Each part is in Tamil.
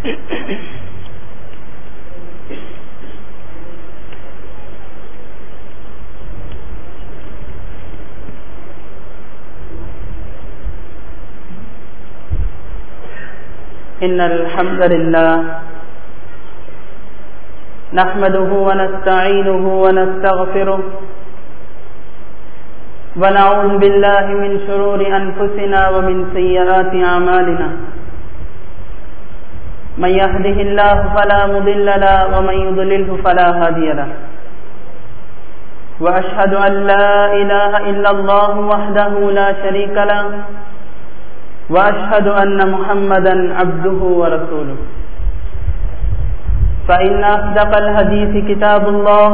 إن الحمد لله نحمده ونستعينه ونستغفره ونعوذ بالله من شرور أنفسنا ومن سيئات أعمالنا من يهده الله فلا مضل له ومن يضلله فلا هادي له وأشهد أن لا إله إلا الله وحده لا شريك له وأشهد أن محمدا عبده ورسوله فإن أصدق الحديث كتاب الله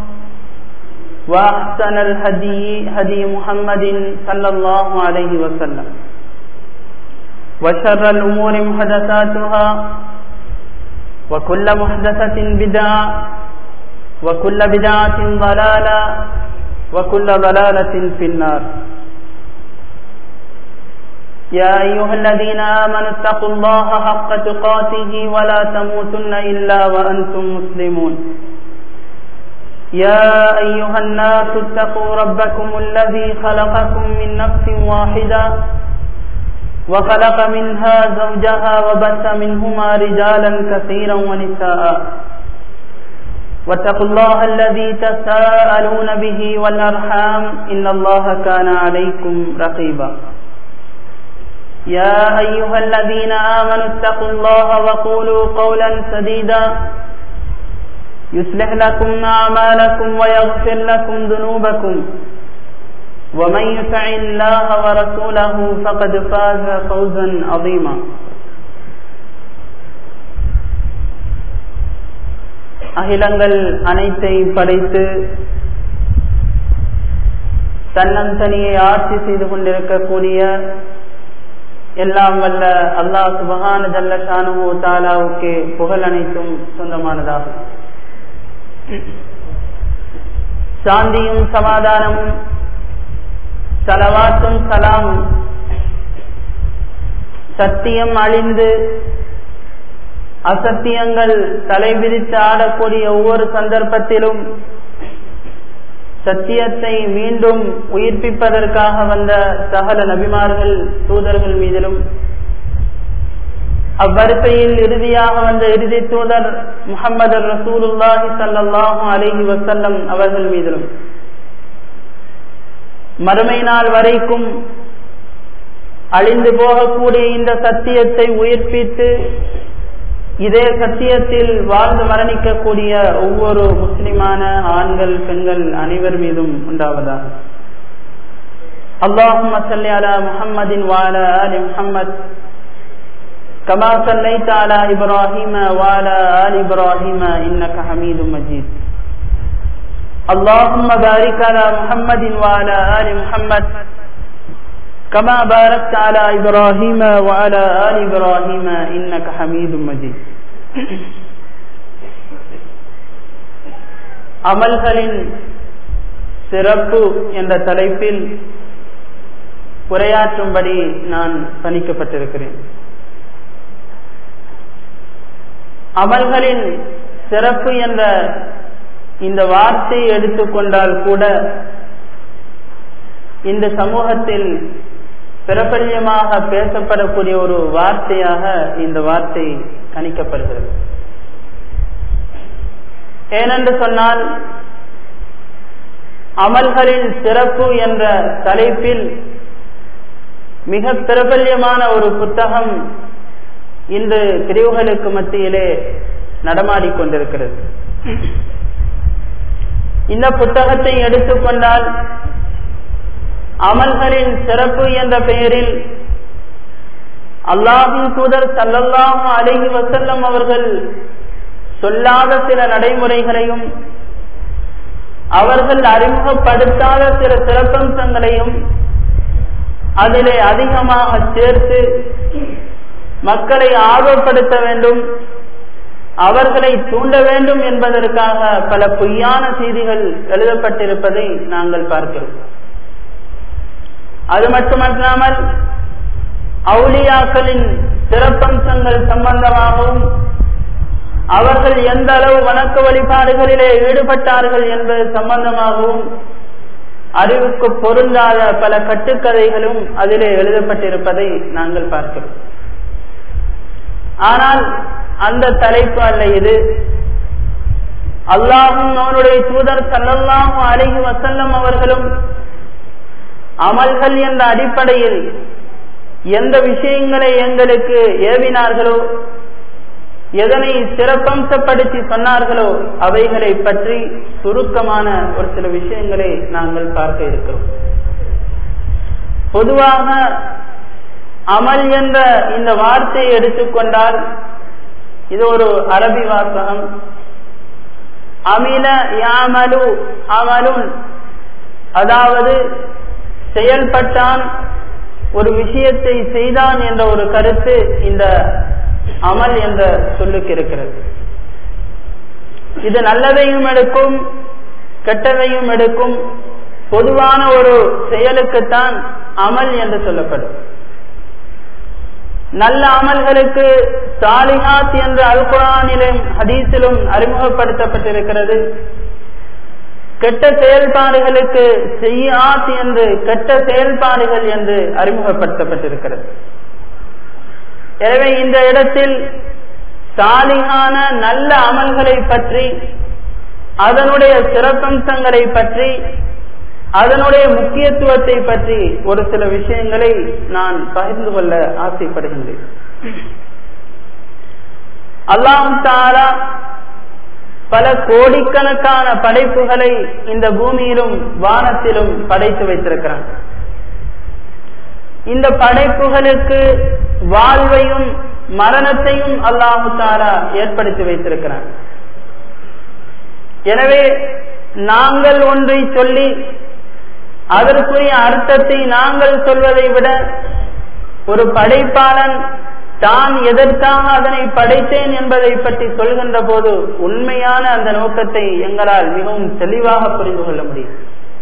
وأحسن الهدي هدي محمد صلى الله عليه وسلم وشر الأمور محدثاتها وكل محدثة بدعة وكل بدعة ضلالة وكل ضلالة في النار يا أيها الذين آمنوا اتقوا الله حق تقاته ولا تموتن إلا وأنتم مسلمون يا أيها الناس اتقوا ربكم الذي خلقكم من نفس واحدة وخلق منها زوجها وبث منهما رجالا كثيرا ونساء واتقوا الله الذي تساءلون به والأرحام إن الله كان عليكم رقيبا يا أيها الذين آمنوا اتقوا الله وقولوا قولا سديدا يصلح لكم أعمالكم ويغفر لكم ذنوبكم ومن يطع الله ورسوله فقد فاز فوزا عظيما அகிலங்கள் அனைத்தை படைத்து தன்னந்தனியை ஆட்சி செய்து கொண்டிருக்கக்கூடிய எல்லாம் வல்ல அல்லாஹ் சுபகான ஜல்ல ஷானுவோ தாலாவுக்கு புகழ் அனைத்தும் சொந்தமானதாகும் சாந்தியும் சமாதானமும் சலவாத்தும் சலாமும் சத்தியம் அழிந்து அசத்தியங்கள் தலைவிரித்து ஆடக்கூடிய ஒவ்வொரு சந்தர்ப்பத்திலும் சத்தியத்தை மீண்டும் உயிர்ப்பிப்பதற்காக வந்த சகல நபிமார்கள் தூதர்கள் மீதிலும் அவ்வரிசையில் இறுதியாக வந்த இறுதி தூதர் முகமது ரசூலுல்லாஹி சல்லாஹூ அலஹி வசல்லம் அவர்கள் மீதிலும் மறுமை நாள் வரைக்கும் அழிந்து போகக்கூடிய இந்த சத்தியத்தை உயிர்ப்பித்து இதே சத்தியத்தில் வாழ்ந்து மரணிக்கக்கூடிய ஒவ்வொரு முஸ்லிமான ஆண்கள் பெண்கள் அனைவர் மீதும் உண்டாவதா اللهم صل على محمد وعلى آل محمد كما صليت على إبراهيم وعلى آل إبراهيم إنك حميد مجيد اللهم بارك على محمد وعلى آل محمد كما باركت على إبراهيم وعلى آل إبراهيم إنك حميد مجيد அமல்களின் சிறப்பு என்ற தலைப்பில் உரையாற்றும்படி நான் பணிக்கப்பட்டிருக்கிறேன் அமல்களின் சிறப்பு என்ற இந்த வார்த்தையை எடுத்துக்கொண்டால் கூட இந்த சமூகத்தில் பிரபல்யமாக பேசப்படக்கூடிய ஒரு வார்த்தையாக இந்த வார்த்தை கணிக்கப்படுகிறது ஏனென்று சொன்னால் அமல்களின் சிறப்பு என்ற தலைப்பில் மிக பிரபல்யமான ஒரு புத்தகம் இன்று பிரிவுகளுக்கு மத்தியிலே நடமாடிக்கொண்டிருக்கிறது இந்த புத்தகத்தை எடுத்துக்கொண்டால் அமல்களின் சிறப்பு என்ற பெயரில் அல்லாஹின் தூதர் சல்லல்லாஹு அலஹி வசல்லம் அவர்கள் சொல்லாத சில நடைமுறைகளையும் அவர்கள் அறிமுகப்படுத்தாத சில சிறப்பம்சங்களையும் அதிலே அதிகமாக சேர்த்து மக்களை ஆர்வப்படுத்த வேண்டும் அவர்களை தூண்ட வேண்டும் என்பதற்காக பல பொய்யான செய்திகள் எழுதப்பட்டிருப்பதை நாங்கள் பார்க்கிறோம் அது மட்டுமல்லாமல் அவுலியாக்களின் சிறப்பம்சங்கள் சம்பந்தமாகவும் அவர்கள் எந்த அளவு வணக்க வழிபாடுகளிலே ஈடுபட்டார்கள் என்பது சம்பந்தமாகவும் அறிவுக்கு பொருந்தாத பல கட்டுக்கதைகளும் அதிலே எழுதப்பட்டிருப்பதை நாங்கள் பார்க்கிறோம் ஆனால் அந்த தலைப்பு அல்ல இது அல்லாஹும் அவனுடைய தூதர் சல்லல்லாஹும் அழகி வசல்லம் அவர்களும் அமல்கள் என்ற அடிப்படையில் எந்த விஷயங்களை எங்களுக்கு ஏவினார்களோ எதனை சிறப்பம்சப்படுத்தி சொன்னார்களோ அவைகளை பற்றி சுருக்கமான ஒரு சில விஷயங்களை நாங்கள் பார்க்க இருக்கிறோம் பொதுவாக அமல் என்ற இந்த வார்த்தையை எடுத்துக்கொண்டால் இது ஒரு அரபி வாசகம் அமில யாமலு அமலுன் அதாவது செயல்பட்டான் ஒரு விஷயத்தை செய்தான் என்ற ஒரு கருத்து இந்த அமல் என்ற சொல்லுக்கு இருக்கிறது இது நல்லதையும் எடுக்கும் கெட்டதையும் எடுக்கும் பொதுவான ஒரு செயலுக்குத்தான் அமல் என்று சொல்லப்படும் நல்ல அமல்களுக்கு சாலிஹாத் என்ற அல் குரானிலும் ஹதீஸிலும் அறிமுகப்படுத்தப்பட்டிருக்கிறது கெட்ட செயல்பாடுகளுக்கு செய்யாத் என்று கெட்ட செயல்பாடுகள் என்று அறிமுகப்படுத்தப்பட்டிருக்கிறது எனவே இந்த இடத்தில் சாலிகான நல்ல அமல்களை பற்றி அதனுடைய சிறப்பம்சங்களை பற்றி அதனுடைய முக்கியத்துவத்தை பற்றி ஒரு சில விஷயங்களை நான் பகிர்ந்து கொள்ள ஆசைப்படுகின்றேன் அல்லாம் தாரா பல கோடிக்கணக்கான படைப்புகளை இந்த பூமியிலும் வானத்திலும் படைத்து வைத்திருக்கிறான் இந்த படைப்புகளுக்கு வாழ்வையும் மரணத்தையும் அல்லாஹு தாரா ஏற்படுத்தி வைத்திருக்கிறான் எனவே நாங்கள் ஒன்றை சொல்லி அதற்குரிய அர்த்தத்தை நாங்கள் சொல்வதை விட ஒரு படைப்பாளன் தான் எதற்காக அதனை படைத்தேன் என்பதை பற்றி சொல்கின்ற போது உண்மையான அந்த நோக்கத்தை எங்களால் மிகவும் தெளிவாக புரிந்து கொள்ள முடியும்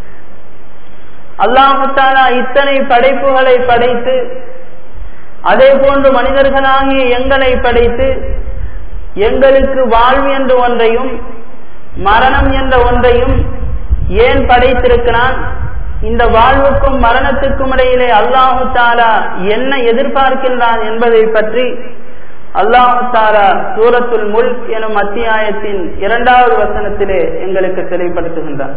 அல்லாஹாலா இத்தனை படைப்புகளை படைத்து அதே போன்று மனிதர்களாகிய எங்களை படைத்து எங்களுக்கு வாழ்வு என்ற ஒன்றையும் மரணம் என்ற ஒன்றையும் ஏன் படைத்திருக்கிறான் இந்த வாழ்வுக்கும் மரணத்துக்கும் இடையிலே அல்லாஹு தாலா என்ன எதிர்பார்க்கின்றான் என்பதை பற்றி அல்லாஹு தாலா சூரத்துல் முல் எனும் அத்தியாயத்தின் இரண்டாவது வசனத்திலே எங்களுக்கு தெளிவுபடுத்துகின்றான்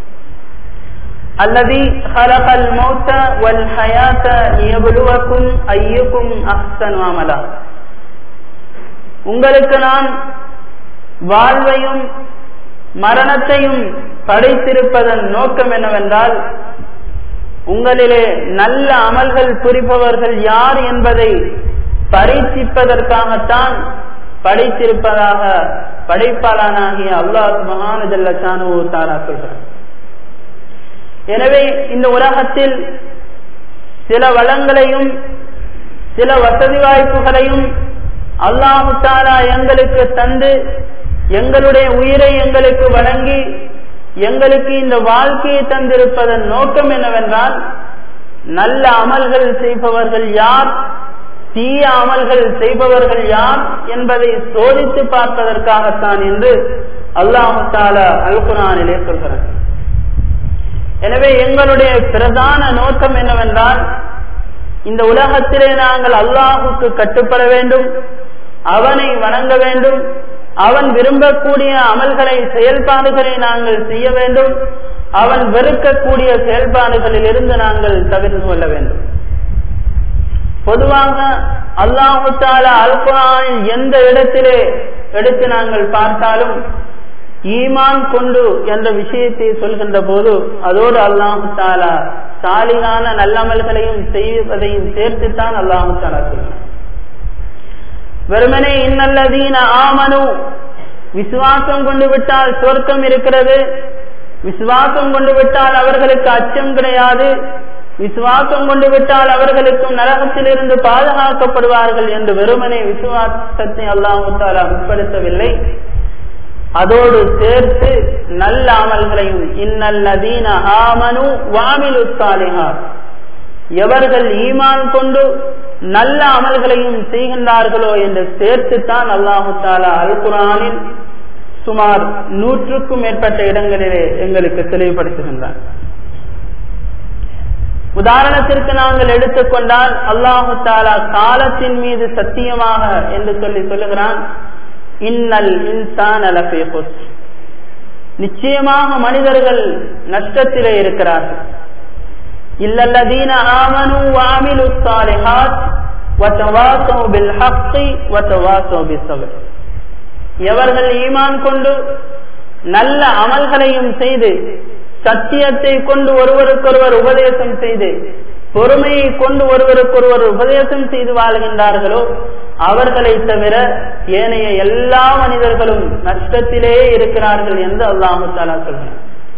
அல்லதி ஹலகல் மௌத்த வல் ஹயாத்த லியபுலுவக்கும் ஐயுக்கும் அஹ்சன் அமலா உங்களுக்கு நான் வாழ்வையும் மரணத்தையும் படைத்திருப்பதன் நோக்கம் என்னவென்றால் உங்களிலே நல்ல அமல்கள் புரிபவர்கள் யார் என்பதை பரீட்சிப்பதற்காகத்தான் படைத்திருப்பதாக படைப்பாளனாகிய அல்லாஹ் மகானஜல்ல சானு தாரா சொல்கிறார் எனவே இந்த உலகத்தில் சில வளங்களையும் சில வசதி வாய்ப்புகளையும் அல்லாஹு தாலா எங்களுக்கு தந்து எங்களுடைய உயிரை எங்களுக்கு வழங்கி எங்களுக்கு இந்த வாழ்க்கையை தந்திருப்பதன் நோக்கம் என்னவென்றால் நல்ல அமல்கள் செய்பவர்கள் யார் தீய அமல்கள் செய்பவர்கள் யார் என்பதை சோதித்து பார்ப்பதற்காகத்தான் என்று அல்லாஹு தாலா அல்குரானிலே சொல்கிறார் எனவே எங்களுடைய பிரதான நோக்கம் என்னவென்றால் இந்த உலகத்திலே நாங்கள் அல்லாஹுக்கு கட்டுப்பட வேண்டும் அவனை வணங்க வேண்டும் அவன் விரும்பக்கூடிய அமல்களை செயல்பாடுகளை நாங்கள் செய்ய வேண்டும் அவன் வெறுக்கக்கூடிய செயல்பாடுகளில் இருந்து நாங்கள் தவிர்த்து கொள்ள வேண்டும் பொதுவாக அல்லாஹு தாலா அல்குரானில் எந்த இடத்திலே எடுத்து நாங்கள் பார்த்தாலும் ஈமான் கொண்டு என்ற விஷயத்தை சொல்கின்ற போது அதோடு அல்லாஹு தாலா சாலிகான நல்லமல்களையும் செய்வதையும் சேர்த்துத்தான் அல்லாஹு தாலா சொல்கிறான் வெறுமனே இன்னல்லதீன ஆமனு விசுவாசம் கொண்டு விட்டால் சொர்க்கம் இருக்கிறது விசுவாசம் கொண்டு விட்டால் அவர்களுக்கு அச்சம் கிடையாது விசுவாசம் கொண்டு விட்டால் அவர்களுக்கும் நரகத்திலிருந்து பாதுகாக்கப்படுவார்கள் என்று வெறுமனே விசுவாசத்தை அல்லாஹு தாலா உட்படுத்தவில்லை அதோடு சேர்த்து நல்ல அமல்களையும் இன்னல்லதீன ஆமனு வாமிலு சாலிஹா எவர்கள் ஈமான் கொண்டு நல்ல அமல்களையும் செய்கின்றார்களோ என்று சேர்த்துத்தான் அல்லாஹு தாலா அல் குரானில் சுமார் நூற்றுக்கும் மேற்பட்ட இடங்களிலே எங்களுக்கு தெளிவுபடுத்துகின்றார் உதாரணத்திற்கு நாங்கள் எடுத்துக்கொண்டால் அல்லாஹு தாலா காலத்தின் மீது சத்தியமாக என்று சொல்லி சொல்லுகிறான் இன்னல் இன்சான் நிச்சயமாக மனிதர்கள் நஷ்டத்திலே இருக்கிறார்கள் இல்லல்லதீன ஆமனு வாமிலு சாலிஹாத் வத்தவாசோ பில் ஹக்கி வத்தவாசோ பிஸ்ஸபர் எவர்கள் ஈமான் கொண்டு நல்ல அமல்களையும் செய்து சத்தியத்தை கொண்டு ஒருவருக்கொருவர் உபதேசம் செய்து பொறுமையை கொண்டு ஒருவருக்கொருவர் உபதேசம் செய்து வாழ்கின்றார்களோ அவர்களை தவிர ஏனைய எல்லா மனிதர்களும் நஷ்டத்திலே இருக்கிறார்கள் என்று அல்லாஹு தாலா சொல்கிறார்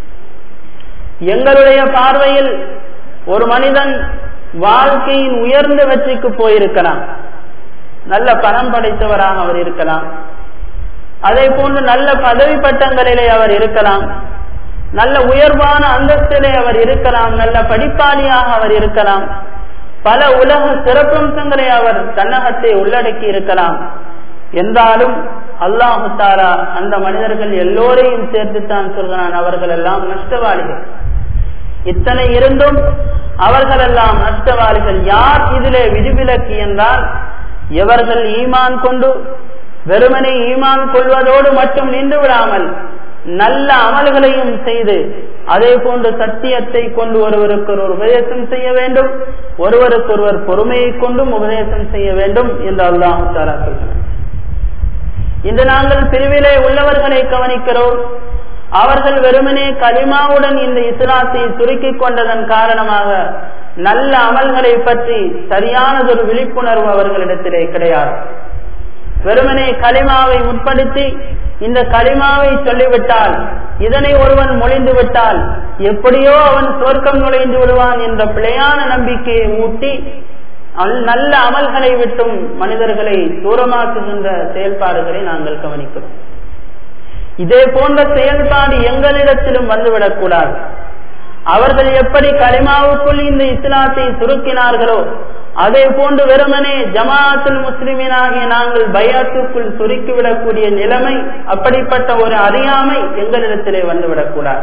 எங்களுடைய பார்வையில் ஒரு மனிதன் வாழ்க்கையின் உயர்ந்த வெற்றிக்கு போயிருக்கலாம் நல்ல பணம் படைத்தவராக அவர் இருக்கலாம் அதே போன்று நல்ல பதவி பட்டங்களிலே அவர் இருக்கலாம் நல்ல உயர்வான அந்தஸ்திலே அவர் இருக்கலாம் நல்ல படிப்பாளியாக அவர் இருக்கலாம் பல உலக சிறப்பம்சங்களை அவர் தன்னகத்தை உள்ளடக்கி இருக்கலாம் என்றாலும் அல்லாஹு தாரா அந்த மனிதர்கள் எல்லோரையும் சேர்த்துத்தான் சொல்கிறான் அவர்கள் எல்லாம் நஷ்டவாளிகள் இத்தனை இருந்தும் அவர்கள் எல்லாம் நஷ்டவாளிகள் யார் இதிலே விதிவிலக்கு என்றால் எவர்கள் ஈமான் கொண்டு வெறுமனை ஈமான் கொள்வதோடு மட்டும் நின்று விடாமல் நல்ல அமல்களையும் செய்து அதே போன்று சத்தியத்தை கொண்டு ஒருவருக்கு ஒரு உபதேசம் செய்ய வேண்டும் ஒருவருக்கொருவர் பொறுமையை கொண்டும் உபதேசம் செய்ய வேண்டும் என்று அல்லாஹு தாலா சொல்கிறார் இன்று நாங்கள் பிரிவிலே உள்ளவர்களை கவனிக்கிறோம் அவர்கள் வெறுமனே கலிமாவுடன் இந்த இஸ்லாத்தை சுருக்கிக் கொண்டதன் காரணமாக நல்ல அமல்களை பற்றி சரியானதொரு விழிப்புணர்வு அவர்களிடத்திலே கிடையாது வெறுமனே களிமாவை முற்படுத்தி இந்த களிமாவை சொல்லிவிட்டால் இதனை ஒருவன் மொழிந்து விட்டால் எப்படியோ அவன் சொர்க்கம் நுழைந்து விடுவான் என்ற பிழையான நம்பிக்கையை ஊட்டி நல்ல அமல்களை விட்டும் மனிதர்களை தூரமாக்குகின்ற செயல்பாடுகளை நாங்கள் கவனிக்கிறோம் இதே போன்ற செயல்பாடு எங்களிடத்திலும் வந்துவிடக்கூடாது அவர்கள் எப்படி களிமாவுக்குள் இந்த இஸ்லாத்தை சுருக்கினார்களோ அதே போன்று வெறுமனே ஜமாஅத்துல் முஸ்லிமினாகிய நாங்கள் பயாத்துக்குள் சுருக்கிவிடக்கூடிய நிலைமை அப்படிப்பட்ட ஒரு அறியாமை எங்களிடத்திலே வந்துவிடக்கூடாது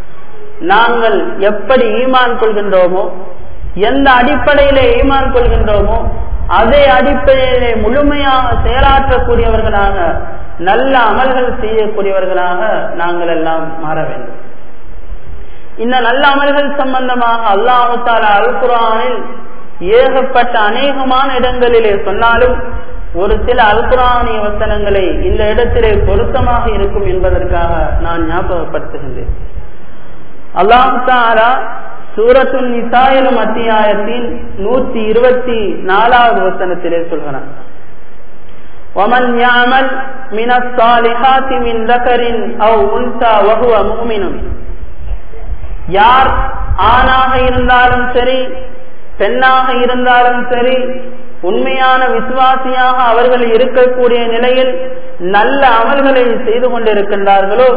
நாங்கள் எப்படி ஈமான் கொள்கின்றோமோ எந்த அடிப்படையிலே ஈமான் கொள்கின்றோமோ அதே அடிப்படையிலே முழுமையாக செயலாற்றக்கூடியவர்களாக நல்ல அமல்கள் செய்யக்கூடியவர்களாக நாங்கள் எல்லாம் மாற வேண்டும் இந்த நல்ல அமல்கள் சம்பந்தமாக அல்லாஹு தாலா அல் குரானில் ஏகப்பட்ட அநேகமான இடங்களிலே சொன்னாலும் ஒரு சில அல்குரானிய வசனங்களை இந்த இடத்திலே பொருத்தமாக இருக்கும் என்பதற்காக நான் ஞாபகப்படுத்துகின்றேன் அல்லாஹு தாலா சூரத்துன் நிசாயிலும் அத்தியாயத்தின் நூத்தி இருபத்தி நாலாவது வசனத்திலே சொல்கிறான் ومن يعمل من الصالحات من ذكر أو أنثى وهو مؤمن யார் ஆணாக இருந்தாலும் சரி பெண்ணாக இருந்தாலும் சரி உண்மையான விசுவாசியாக அவர்கள் இருக்கக்கூடிய நிலையில் நல்ல அமல்களை செய்து கொண்டிருக்கின்றார்களோ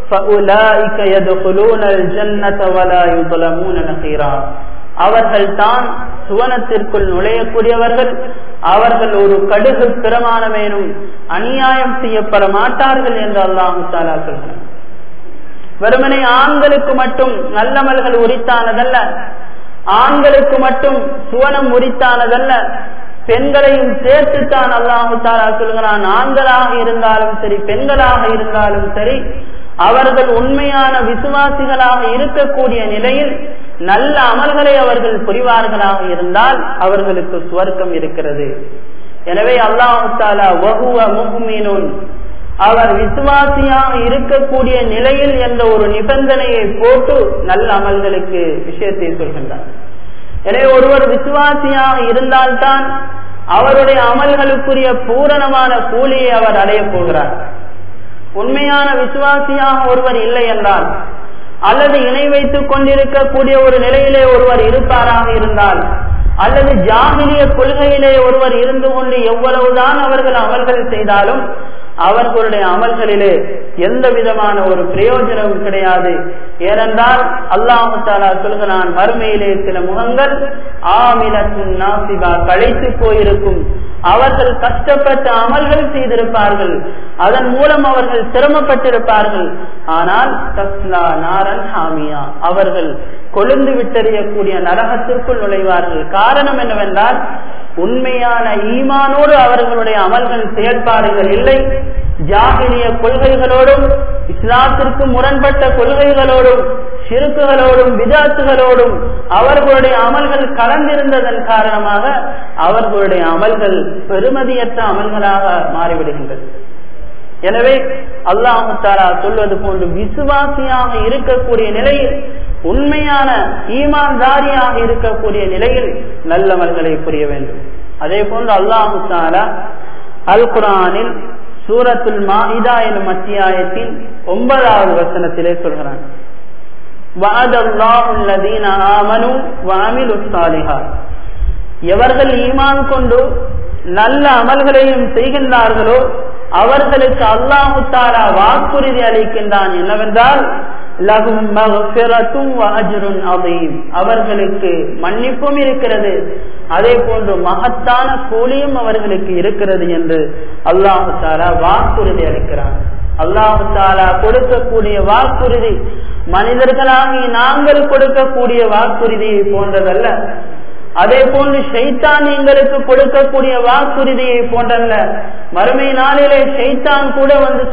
அவர்கள் தான் சுவனத்திற்குள் நுழையக்கூடியவர்கள் அவர்கள் ஒரு கடுகு பிரமாணமேனும் அநியாயம் செய்யப்பட மாட்டார்கள் என்று அல்லாஹு தாலா சொல்கிறார் வெறுமனை ஆண்களுக்கு மட்டும் நல்லமல்கள் உரித்தானதல்ல ஆண்களுக்கு மட்டும் சுவனம் உரித்தானதல்ல பெண்களையும் சேர்த்துத்தான் அல்லாஹு தாரா சொல்கிறான் ஆண்களாக இருந்தாலும் சரி பெண்களாக இருந்தாலும் சரி அவர்கள் உண்மையான விசுவாசிகளாக இருக்கக்கூடிய நிலையில் நல்ல அமல்களை அவர்கள் புரிவார்களாக இருந்தால் அவர்களுக்கு சுவர்க்கம் இருக்கிறது எனவே அல்லாஹு தாலா வகுவ முஹ்மீனுன் அவர் விசுவாசியாக இருக்கக்கூடிய நிலையில் என்ற ஒரு நிபந்தனையை போட்டு நல்ல அமல்களுக்கு விஷயத்தை சொல்கின்றார் எனவே ஒருவர் விசுவாசியாக இருந்தால்தான் அவருடைய அமல்களுக்குரிய பூரணமான கூலியை அவர் அடையப் போகிறார் உண்மையான விசுவாசியாக ஒருவர் இல்லை என்றால் அல்லது இணை வைத்துக் கொண்டிருக்கக்கூடிய ஒரு நிலையிலே ஒருவர் இருப்பாராக இருந்தால் அல்லது ஜாகிலிய கொள்கையிலே ஒருவர் இருந்து கொண்டு எவ்வளவுதான் அவர்கள் அமல்கள் செய்தாலும் அவர்களுடைய அமல்களிலே எந்த விதமான ஒரு பிரயோஜனமும் கிடையாது ஏனென்றால் அல்லாஹு தாலா சொல்கிறான் மறுமையிலே சில முகங்கள் ஆமிலத்தின் நாசிபா களைத்து போயிருக்கும் அவர்கள் கஷ்டப்பட்ட அமல்கள் செய்திருப்பார்கள் அதன் மூலம் அவர்கள் சிரமப்பட்டிருப்பார்கள் ஆனால் தஸ்லா நாரன் ஹாமியா அவர்கள் கொழுந்து விட்டறியக்கூடிய நரகத்திற்குள் நுழைவார்கள் காரணம் என்னவென்றால் உண்மையான ஈமானோடு அவர்களுடைய அமல்கள் செயல்பாடுகள் இல்லை ஜாகிரிய கொள்கைகளோடும் இஸ்லாத்திற்கு முரண்பட்ட கொள்கைகளோடும் சிறுக்குகளோடும் விதாத்துகளோடும் அவர்களுடைய அமல்கள் கலந்திருந்ததன் காரணமாக அவர்களுடைய அமல்கள் பெருமதியற்ற அமல்களாக மாறிவிடுகின்றது எனவே அல்லாஹு தாலா சொல்வது போன்று விசுவாசியாக இருக்கக்கூடிய நிலையில் உண்மையான ஈமான்தாரியாக இருக்கக்கூடிய நிலையில் நல்லவர்களை புரிய வேண்டும் அதே போன்று அல்லாஹு தாலா அல் குரானில் சூரத்துல் மாஹிதா எனும் அத்தியாயத்தின் ஒன்பதாவது வசனத்திலே சொல்கிறான் எவர்கள் ஈமான் கொண்டு நல்ல அமல்களையும் செய்கின்றார்களோ அவர்களுக்கு அல்லாஹு தாலா வாக்குறுதி அளிக்கின்றான் என்னவென்றால் அவர்களுக்கு மன்னிப்பும் இருக்கிறது அதே போன்று மகத்தான கூலியும் அவர்களுக்கு இருக்கிறது என்று அல்லாஹு தாலா வாக்குறுதி அளிக்கிறான் அல்லாஹு தாலா கொடுக்கக்கூடிய வாக்குறுதி மனிதர்களாகி நாங்கள் கொடுக்கக்கூடிய வாக்குறுதியை போன்றதல்ல அதே போன்று ஷைத்தான் எங்களுக்கு கொடுக்கக்கூடிய வாக்குறுதியை போன்றல்ல மறுமை நாளிலே ஷைத்தான் கூட வந்து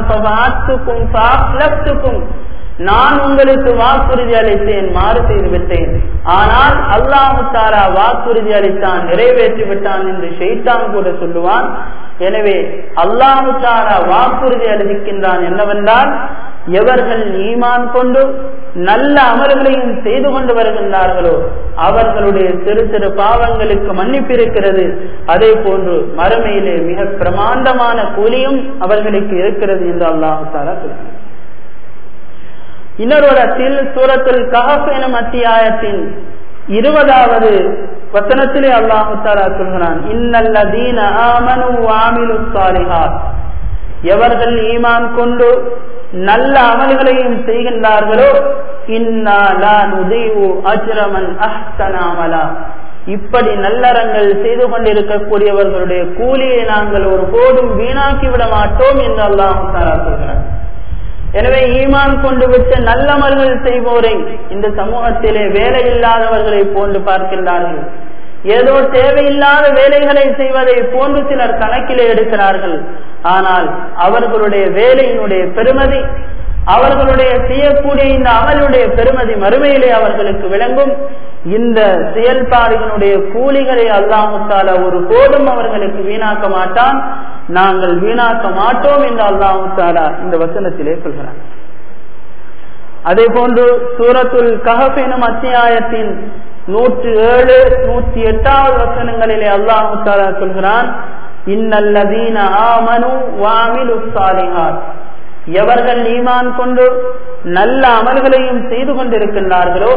சொல்வான் நான் உங்களுக்கு வாக்குறுதி அளித்தேன் மாறு செய்து விட்டேன் ஆனால் அல்லாஹு தாரா வாக்குறுதி அளித்தான் நிறைவேற்றி விட்டான் என்று ஷெய்தான் கூட சொல்லுவான் எனவே அல்லாஹு தாரா வாக்குறுதி அளிக்கின்றான் என்னவென்றால் எவர்கள் ஈமான் கொண்டு நல்ல அமல்களையும் செய்து கொண்டு வருகின்றார்களோ அவர்களுடைய சிறு சிறு பாவங்களுக்கு மன்னிப்பு இருக்கிறது அதே போன்று மறுமையிலே மிக பிரமாண்டமான கூலியும் அவர்களுக்கு இருக்கிறது என்று அல்லாஹு தாரா சொல்கிறார் இன்னொரு இடத்தில் சூரத்தில் கஹப் எனும் அத்தியாயத்தின் இருபதாவது வசனத்திலே அல்லாஹு தாலா சொல்கிறான் இன்னல்லதீன ஆமனு வாமிலு சாலிஹாத் எவர்கள் ஈமான் கொண்டு நல்ல அமல்களையும் செய்கின்றார்களோ இன்னா லா நுதீவு அஜ்ரமன் அஹ்சனாமலா இப்படி நல்லறங்கள் செய்து கொண்டிருக்கக்கூடியவர்களுடைய கூலியை நாங்கள் ஒரு போதும் வீணாக்கி விட மாட்டோம் என்று அல்லாஹு தாலா சொல்கிறான் எனவே ஈமான் கொண்டு விட்டு நல்லமல்கள் செய்வோரை இந்த சமூகத்திலே வேலை இல்லாதவர்களை போன்று பார்க்கின்றார்கள் ஏதோ தேவையில்லாத வேலைகளை செய்வதை போன்று சிலர் கணக்கிலே எடுக்கிறார்கள் ஆனால் அவர்களுடைய வேலையினுடைய பெருமதி அவர்களுடைய செய்யக்கூடிய இந்த அமலுடைய பெருமதி மறுமையிலே அவர்களுக்கு விளங்கும் இந்த செயல்பாடுகளுடைய கூலிகளை அல்லாஹால ஒரு போதும் அவர்களுக்கு வீணாக்க மாட்டான் நாங்கள் வீணாக்க மாட்டோம் என்று அல்லாஹாலா இந்த வசனத்திலே சொல்கிறார் அதே போன்று சூரத்துல் கஹப் எனும் அத்தியாயத்தின் நூற்றி ஏழு நூற்றி எட்டாவது வசனங்களிலே அல்லாஹு தாலா சொல்கிறான் இன்னல்லதீன ஆமனு வாமிலு சாலிஹாத் எவர்கள் ஈமான் கொண்டு நல்ல அமல்களையும் செய்து கொண்டிருக்கின்றார்களோ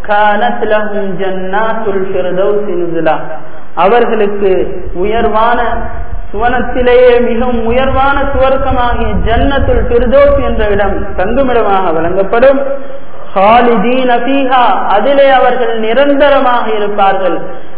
அவர்களுக்கு உயர்வான சுவனத்திலேயே மிகவும் உயர்வான சுவர்க்கமாகிய ஜன்னத்துல் பிர்தோஸ் என்ற இடம் தங்குமிடமாக வழங்கப்படும் அதிலே அவர்கள் நிரந்தரமாக இருப்பார்கள்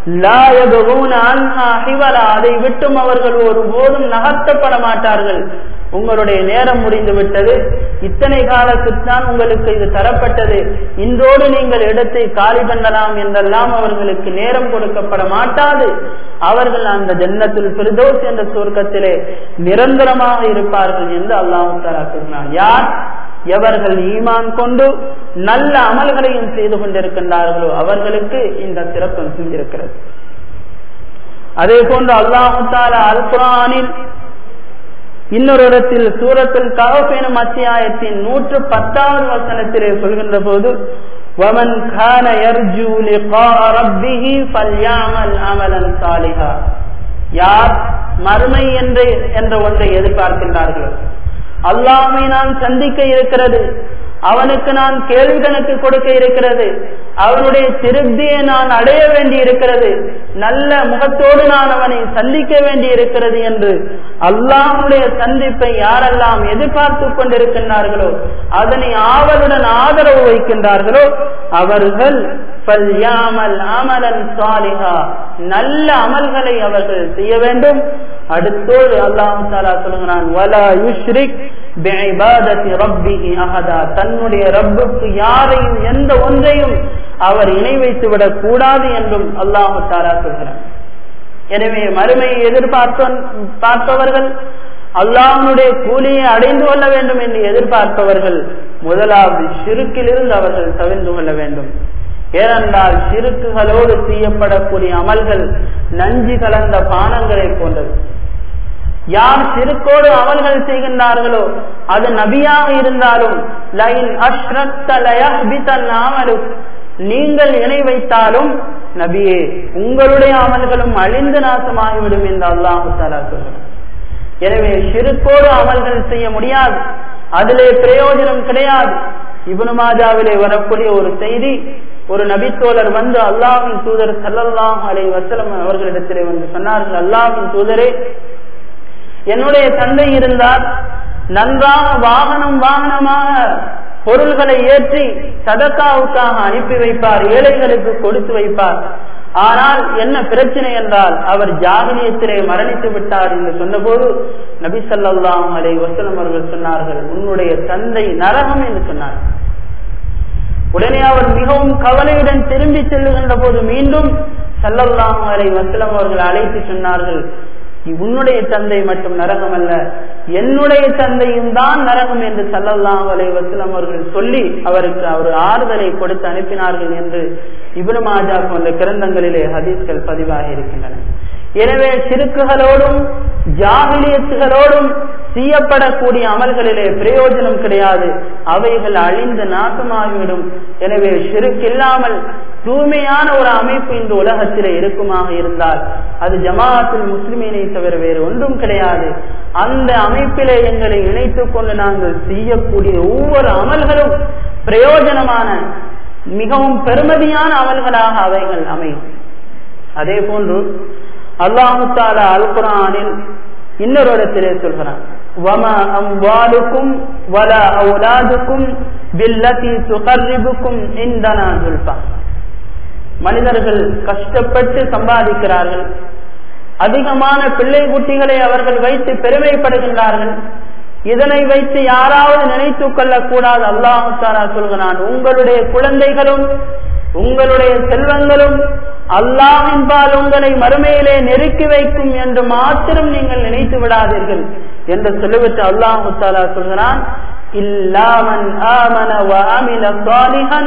அதை விட்டும் அவர்கள் ஒருபோதும் நகர்த்தப்பட மாட்டார்கள் உங்களுடைய நேரம் முடிந்து விட்டது இத்தனை காலத்துத்தான் உங்களுக்கு இது தரப்பட்டது இன்றோடு நீங்கள் இடத்தை காலி பண்ணலாம் என்றெல்லாம் அவர்களுக்கு நேரம் கொடுக்கப்பட மாட்டாது அவர்கள் அந்த ஜன்னத்தில் பிரதோஸ் என்ற சொர்க்கத்திலே நிரந்தரமாக இருப்பார்கள் என்று அல்லாஹு தாலா சொன்னார் யார் எவர்கள் ஈமான் கொண்டு நல்ல அமல்களையும் செய்து கொண்டிருக்கின்றார்களோ அவர்களுக்கு இந்த சிறப்பு இருக்கிறது அதே போன்று அல்லாஹு தாலா அல் குரானில் இன்னொரு இடத்தில் சூரத்தில் கவப்பெனும் அத்தியாயத்தின் நூற்று பத்தாவது வசனத்திலே சொல்கின்ற போது ومن كان يرجو لقاء ربه فليعمل عملا صالحا யார் மறுமை என்று என்ற ஒன்றை எதிர்பார்க்கின்றார்களோ அல்லாமை நான் சந்திக்க இருக்கிறது அவனுக்கு நான் கேள்வி கணக்கு கொடுக்க இருக்கிறது அவனுடைய திருப்தியை நான் அடைய வேண்டி இருக்கிறது நல்ல முகத்தோடு நான் அவனை சந்திக்க வேண்டி இருக்கிறது என்று அல்லாஹுடைய சந்திப்பை யாரெல்லாம் எதிர்பார்த்து கொண்டிருக்கின்றார்களோ அதனை ஆவலுடன் ஆதரவு வைக்கின்றார்களோ அவர்கள் நல்ல அமல்களை அவர்கள் செய்ய வேண்டும் அடுத்தோடு அல்லாஹு தாலா சொல்லுகிறான் வலா யுஷ்ரிக் தன்னுடைய ரப்புக்கு யாரையும் எந்த ஒன்றையும் அவர் இணை வைத்து விடக் கூடாது என்றும் அல்லாஹு தாலா சொல்கிறார் எனவே மறுமையை எதிர்பார்த்த பார்ப்பவர்கள் அல்லாஹனுடைய கூலியை அடைந்து கொள்ள வேண்டும் என்று எதிர்பார்ப்பவர்கள் முதலாவது சிறுக்கிலிருந்து அவர்கள் தவிர்ந்து கொள்ள வேண்டும் ஏனென்றால் சிறுக்குகளோடு செய்யப்படக்கூடிய அமல்கள் நஞ்சு கலந்த பானங்களை போன்றது யார் சிறுக்கோடு அமல்கள் செய்கின்றார்களோ அது நபியாக இருந்தாலும் லைன் நீங்கள் இணை வைத்தாலும் நபியே உங்களுடைய அமல்களும் அழிந்து நாசமாகிவிடும் என்று அல்லாஹு தாலா சொல்கிறார் எனவே சிறுக்கோடு அமல்கள் செய்ய முடியாது அதிலே பிரயோஜனம் கிடையாது இபுனு மாஜாவிலே வரக்கூடிய ஒரு செய்தி ஒரு நபித்தோழர் வந்து அல்லாவின் தூதர் சல்லல்லாஹ் அலை வசலம் அவர்களிடத்திலே வந்து சொன்னார்கள் அல்லாவின் தூதரே என்னுடைய தந்தை இருந்தார் நன்றாக வாகனம் வாகனமாக பொருள்களை ஏற்றி சதக்காவுக்காக அனுப்பி வைப்பார் ஏழைகளுக்கு கொடுத்து வைப்பார் ஆனால் என்ன பிரச்சனை என்றால் அவர் ஜாகிலியத்திலே மரணித்து விட்டார் என்று சொன்னபோது நபி சல்லாஹ் அலை வசலம் அவர்கள் சொன்னார்கள் உன்னுடைய தந்தை நரகம் என்று சொன்னார் உடனே அவர் மிகவும் கவலையுடன் திரும்பி செல்லுகின்ற போது மீண்டும் சல்லல்லாஹ் அலை வசலம் அவர்கள் அழைத்து சொன்னார்கள் உன்னுடைய தந்தை மட்டும் நரகம் அல்ல என்னுடைய தந்தையும் தான் நரகம் என்று சல்லல்லாஹ் அலை வசலம் அவர்கள் சொல்லி அவருக்கு அவர் ஆறுதலை கொடுத்து அனுப்பினார்கள் என்று இபுனு மாஜா போன்ற கிரந்தங்களிலே ஹதீஸ்கள் பதிவாகி இருக்கின்றன எனவே சிறுக்குகளோடும் ஜாகிலியத்துகளோடும் செய்யப்படக்கூடிய அமல்களிலே பிரயோஜனம் கிடையாது அவைகள் அழிந்து நாசமாகிவிடும் எனவே சிறுக்கு இல்லாமல் தூய்மையான ஒரு அமைப்பு இந்த உலகத்திலே இருக்குமாக இருந்தால் அது ஜமாஅத்தில் முஸ்லிமீனை தவிர வேறு ஒன்றும் கிடையாது அந்த அமைப்பிலே எங்களை இணைத்துக் கொண்டு நாங்கள் செய்யக்கூடிய ஒவ்வொரு அமல்களும் பிரயோஜனமான மிகவும் பெருமதியான அமல்களாக அவைகள் அமையும் அதே போன்று அல்லாஹு தாலா அல் குரானில் இன்னொரு இடத்திலே சொல்கிறான் وما أموالكم ولا أولادكم بالتي تقربكم عندنا زلفى மனிதர்கள் கஷ்டப்பட்டு சம்பாதிக்கிறார்கள் அதிகமான பிள்ளை குட்டிகளை அவர்கள் வைத்து பெருமைப்படுகின்றார்கள் இதனை வைத்து யாராவது நினைத்து கொள்ளக்கூடாது அல்லாஹு தாரா சொல்கிறான் உங்களுடைய குழந்தைகளும் உங்களுடைய செல்வங்களும் அல்லாவின் பால் உங்களை மறுமையிலே நெருக்கி வைக்கும் என்று மாத்திரம் நீங்கள் நினைத்து விடாதீர்கள் என்று சொல்லிவிட்டு அல்லாஹு தாலா சொல்கிறான் இல்லாமன் ஆமன وعمل صالحا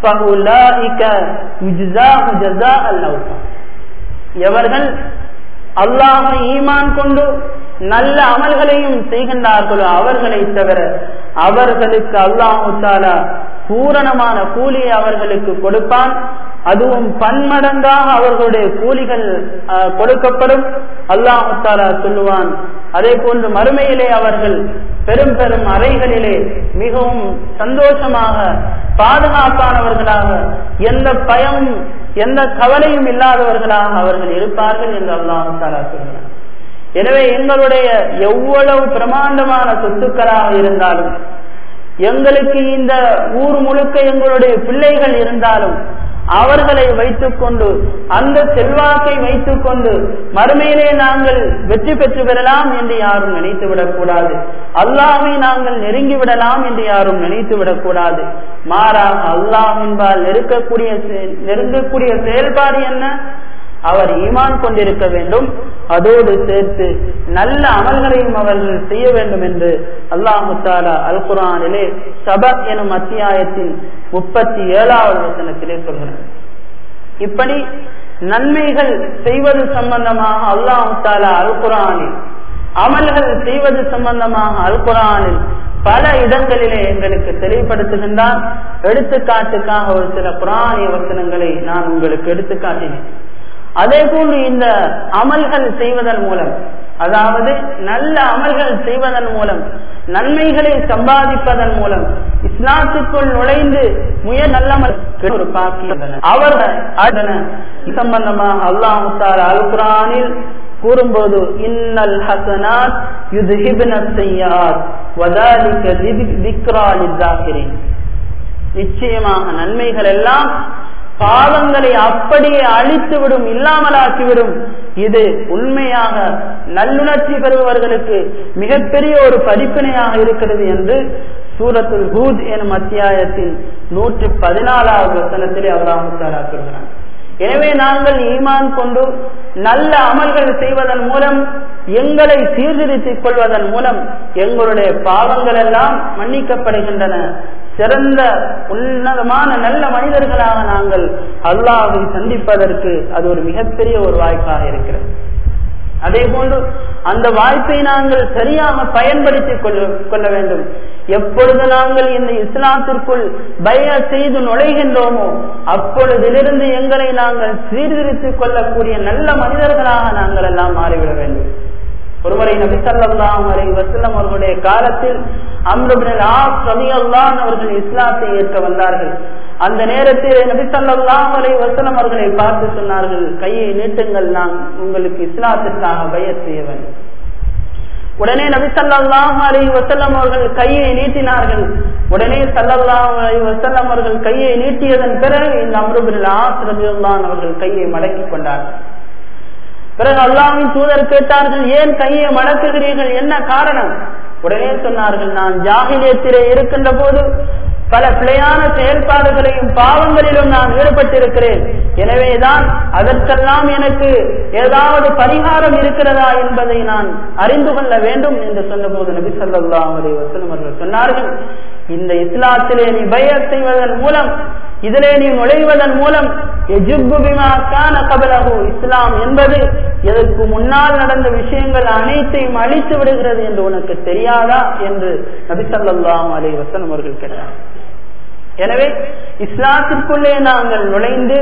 فاولئك يجزاه جزاء الاوفى எவர்கள் அல்லாஹை ஈமான் கொண்டு நல்ல அமல்களையும் செய்கின்றார்களோ அவர்களை தவிர அவர்களுக்கு அல்லாஹு தாலா பூரணமான கூலியை அவர்களுக்கு கொடுப்பான் அதுவும் பன்மடங்காக அவர்களுடைய கூலிகள் கொடுக்கப்படும் அல்லாஹு தாலா சொல்லுவான் அதே போன்று மறுமையிலே அவர்கள் பெரும் பெரும் அறைகளிலே மிகவும் சந்தோஷமாக பாதுகாப்பானவர்களாக எந்த பயமும் எந்த கவலையும் இல்லாதவர்களாக அவர்கள் இருப்பார்கள் என்று அல்லாஹு தாலா சொல்கிறார் எனவே எங்களுடைய எவ்வளவு பிரமாண்டமான சொத்துக்களாக இருந்தாலும் எங்களுக்கு இந்த ஊர் முழுக்க எங்களுடைய பிள்ளைகள் இருந்தாலும் அவர்களை வைத்துக்கொண்டு அந்த செல்வாக்கை வைத்துக்கொண்டு மறுமையிலே நாங்கள் வெற்றி பெற்று பெறலாம் என்று யாரும் நினைத்து விடக்கூடாது அல்லாமை நாங்கள் நெருங்கி விடலாம் என்று யாரும் நினைத்து விடக்கூடாது மாறாக அல்லாஹின்பால் நெருக்கக்கூடிய நெருங்கக்கூடிய செயல்பாடு என்ன அவர் ஈமான் கொண்டிருக்க வேண்டும் அதோடு சேர்த்து நல்ல அமல்களையும் அவர்கள் செய்ய வேண்டும் என்று அல்லாஹு தாலா அல் குரானிலே சப எனும் அத்தியாயத்தின் முப்பத்தி ஏழாவது வசனத்திலே சொல்கிறார் இப்படி நன்மைகள் செய்வது சம்பந்தமாக அல்லாஹு தாலா அல் குரானில் அமல்கள் செய்வது சம்பந்தமாக அல் குரானில் பல இடங்களிலே எங்களுக்கு தெளிவுபடுத்துகின்றார் எடுத்துக்காட்டுக்காக ஒரு சில புராணிய வசனங்களை நான் உங்களுக்கு எடுத்துக்காட்டினேன் அதே போன்று இந்த அமல்கள் செய்வதன் மூலம் அதாவது நல்ல அமல்கள் செய்வதன் மூலம் நன்மைகளை சம்பாதிப்பதன் மூலம் இஸ்லாத்துக்குள் நுழைந்து முய நல்லமல் ஒரு பாக்கியம் அவர்கள் சம்பந்தமாக அல்லாஹால அல் குரானில் கூறும்போது இன்னல் ஹசனாத் யுத்ஹிப்ன ஸய்யாத் வதாலிக ذிக்ரா லிஸ்ஸாகிரின் நிச்சயமாக நன்மைகள் எல்லாம் பாவங்களை அப்படியே அழித்துவிடும் இல்லாமலாக்கிவிடும் இது உண்மையாக நல்லுணர்ச்சி பெறுபவர்களுக்கு மிகப்பெரிய ஒரு படிப்பினையாக இருக்கிறது என்று சூரத்துல் ஹூத் எனும் அத்தியாயத்தின் நூற்றி பதினாலாவது வசனத்திலே அல்லாஹாலா சொல்கிறான் எனவே நாங்கள் ஈமான் கொண்டு நல்ல அமல்கள் செய்வதன் மூலம் எங்களை சீர்திருத்திக் கொள்வதன் மூலம் எங்களுடைய பாவங்கள் எல்லாம் மன்னிக்கப்படுகின்றன சிறந்த உன்னதமான நல்ல மனிதர்களாக நாங்கள் அல்லாஹை சந்திப்பதற்கு அது ஒரு மிகப்பெரிய ஒரு வாய்ப்பாக இருக்கிறது அதே போன்று அந்த வாய்ப்பை நாங்கள் சரியாக பயன்படுத்திக் கொள்ள கொள்ள வேண்டும் எப்பொழுது நாங்கள் இந்த இஸ்லாத்திற்குள் பய செய்து நுழைகின்றோமோ அப்பொழுதிலிருந்து எங்களை நாங்கள் சீர்திருத்திக் கொள்ளக்கூடிய நல்ல மனிதர்களாக நாங்கள் எல்லாம் மாறிவிட வேண்டும் ஒருமுறை நபி சல்லாம் அலை வசல்லம் அவர்களுடைய காலத்தில் அம்ருபின் அவர்கள் இஸ்லாத்தை ஏற்க வந்தார்கள் அந்த நேரத்தில் நபி சல்லாம் அலை வசலம் அவர்களை பார்த்து சொன்னார்கள் கையை நீட்டுங்கள் நான் உங்களுக்கு இஸ்லாத்திற்காக பய செய்ய வேண்டும் உடனே நபி சல்லாஹ் அலி வசல்லம் அவர்கள் கையை நீட்டினார்கள் உடனே சல்லல்லாஹ் அலி வசல்லம் அவர்கள் கையை நீட்டியதன் பிறகு இந்த அம்ருபின் ஆசிரபியுல்லான் அவர்கள் கையை மடக்கிக் கொண்டார்கள் பிறகு அல்லாவின் தூதர் கேட்டார்கள் ஏன் கையை மடக்குகிறீர்கள் என்ன காரணம் உடனே சொன்னார்கள் நான் ஜாகிலியத்திலே இருக்கின்ற போது பல பிழையான செயல்பாடுகளையும் பாவங்களிலும் நான் ஈடுபட்டிருக்கிறேன் எனவேதான் அதற்கெல்லாம் எனக்கு ஏதாவது பரிகாரம் இருக்கிறதா என்பதை நான் அறிந்து கொள்ள வேண்டும் என்று சொன்னபோது நபி சொல்லா அலி வசலம் அவர்கள் சொன்னார்கள் இந்த இஸ்லாத்திலே நீ பய செய்வதன் மூலம் இதிலே நீ நுழைவதன் மூலம் இஸ்லாம் என்பது எதற்கு முன்னால் நடந்த விஷயங்கள் அனைத்தையும் அழித்து விடுகிறது என்று உனக்கு தெரியாதா என்று நபிசல்லாம் அலி வசனம் அவர்கள் கேட்டார் எனவே இஸ்லாத்திற்குள்ளே நாங்கள் நுழைந்து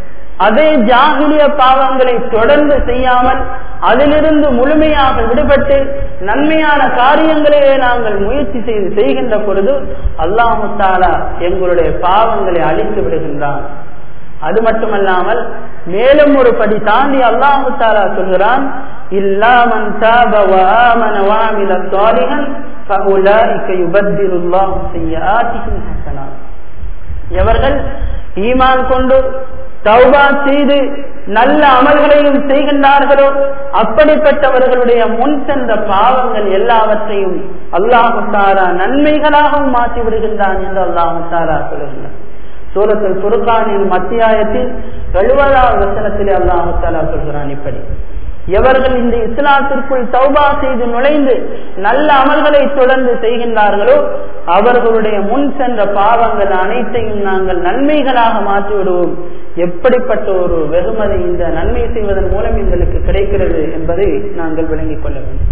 அதே ஜாகிலிய பாவங்களை தொடர்ந்து செய்யாமல் அதிலிருந்து முழுமையாக விடுபட்டு நன்மையான காரியங்களையே நாங்கள் முயற்சி செய்து செய்கின்ற பொழுது அல்லாஹு தாலா எங்களுடைய பாவங்களை அழித்து விடுகின்றான் அது மட்டுமல்லாமல் மேலும் ஒரு படி தாண்டி அல்லாஹு தாலா சொல்கிறான் இல்லாமன் தாப வஆமன வஅமில ஸாலிஹன் ஃபஉலாயிக யுபத்திலுல்லாஹு ஸய்யிஆத்திஹிம் ஹஸனாத் எவர்கள் ஈமான் கொண்டு தௌபா செய்து நல்ல அமல்களையும் செய்கின்றார்களோ அப்படிப்பட்டவர்களுடைய முன் சென்ற பாவங்கள் எல்லாவற்றையும் அல்லாஹு தாரா நன்மைகளாகவும் மாற்றி விடுகின்றான் என்று அல்லாஹு தாரா சொல்லுகின்றான் சூரத்தில் சுருக்கானின் மத்தியாயத்தில் எழுபதாவது வசனத்திலே அல்லாஹு தாலா சொல்கிறான் இப்படி எவர்கள் இந்த இஸ்லாத்திற்குள் தௌபா செய்து நுழைந்து நல்ல அமல்களை தொடர்ந்து செய்கின்றார்களோ அவர்களுடைய முன் சென்ற பாவங்கள் அனைத்தையும் நாங்கள் நன்மைகளாக மாற்றி விடுவோம் எப்படிப்பட்ட ஒரு வெகுமதி இந்த நன்மை செய்வதன் மூலம் எங்களுக்கு கிடைக்கிறது என்பதை நாங்கள் விளங்கிக் கொள்ள வேண்டும்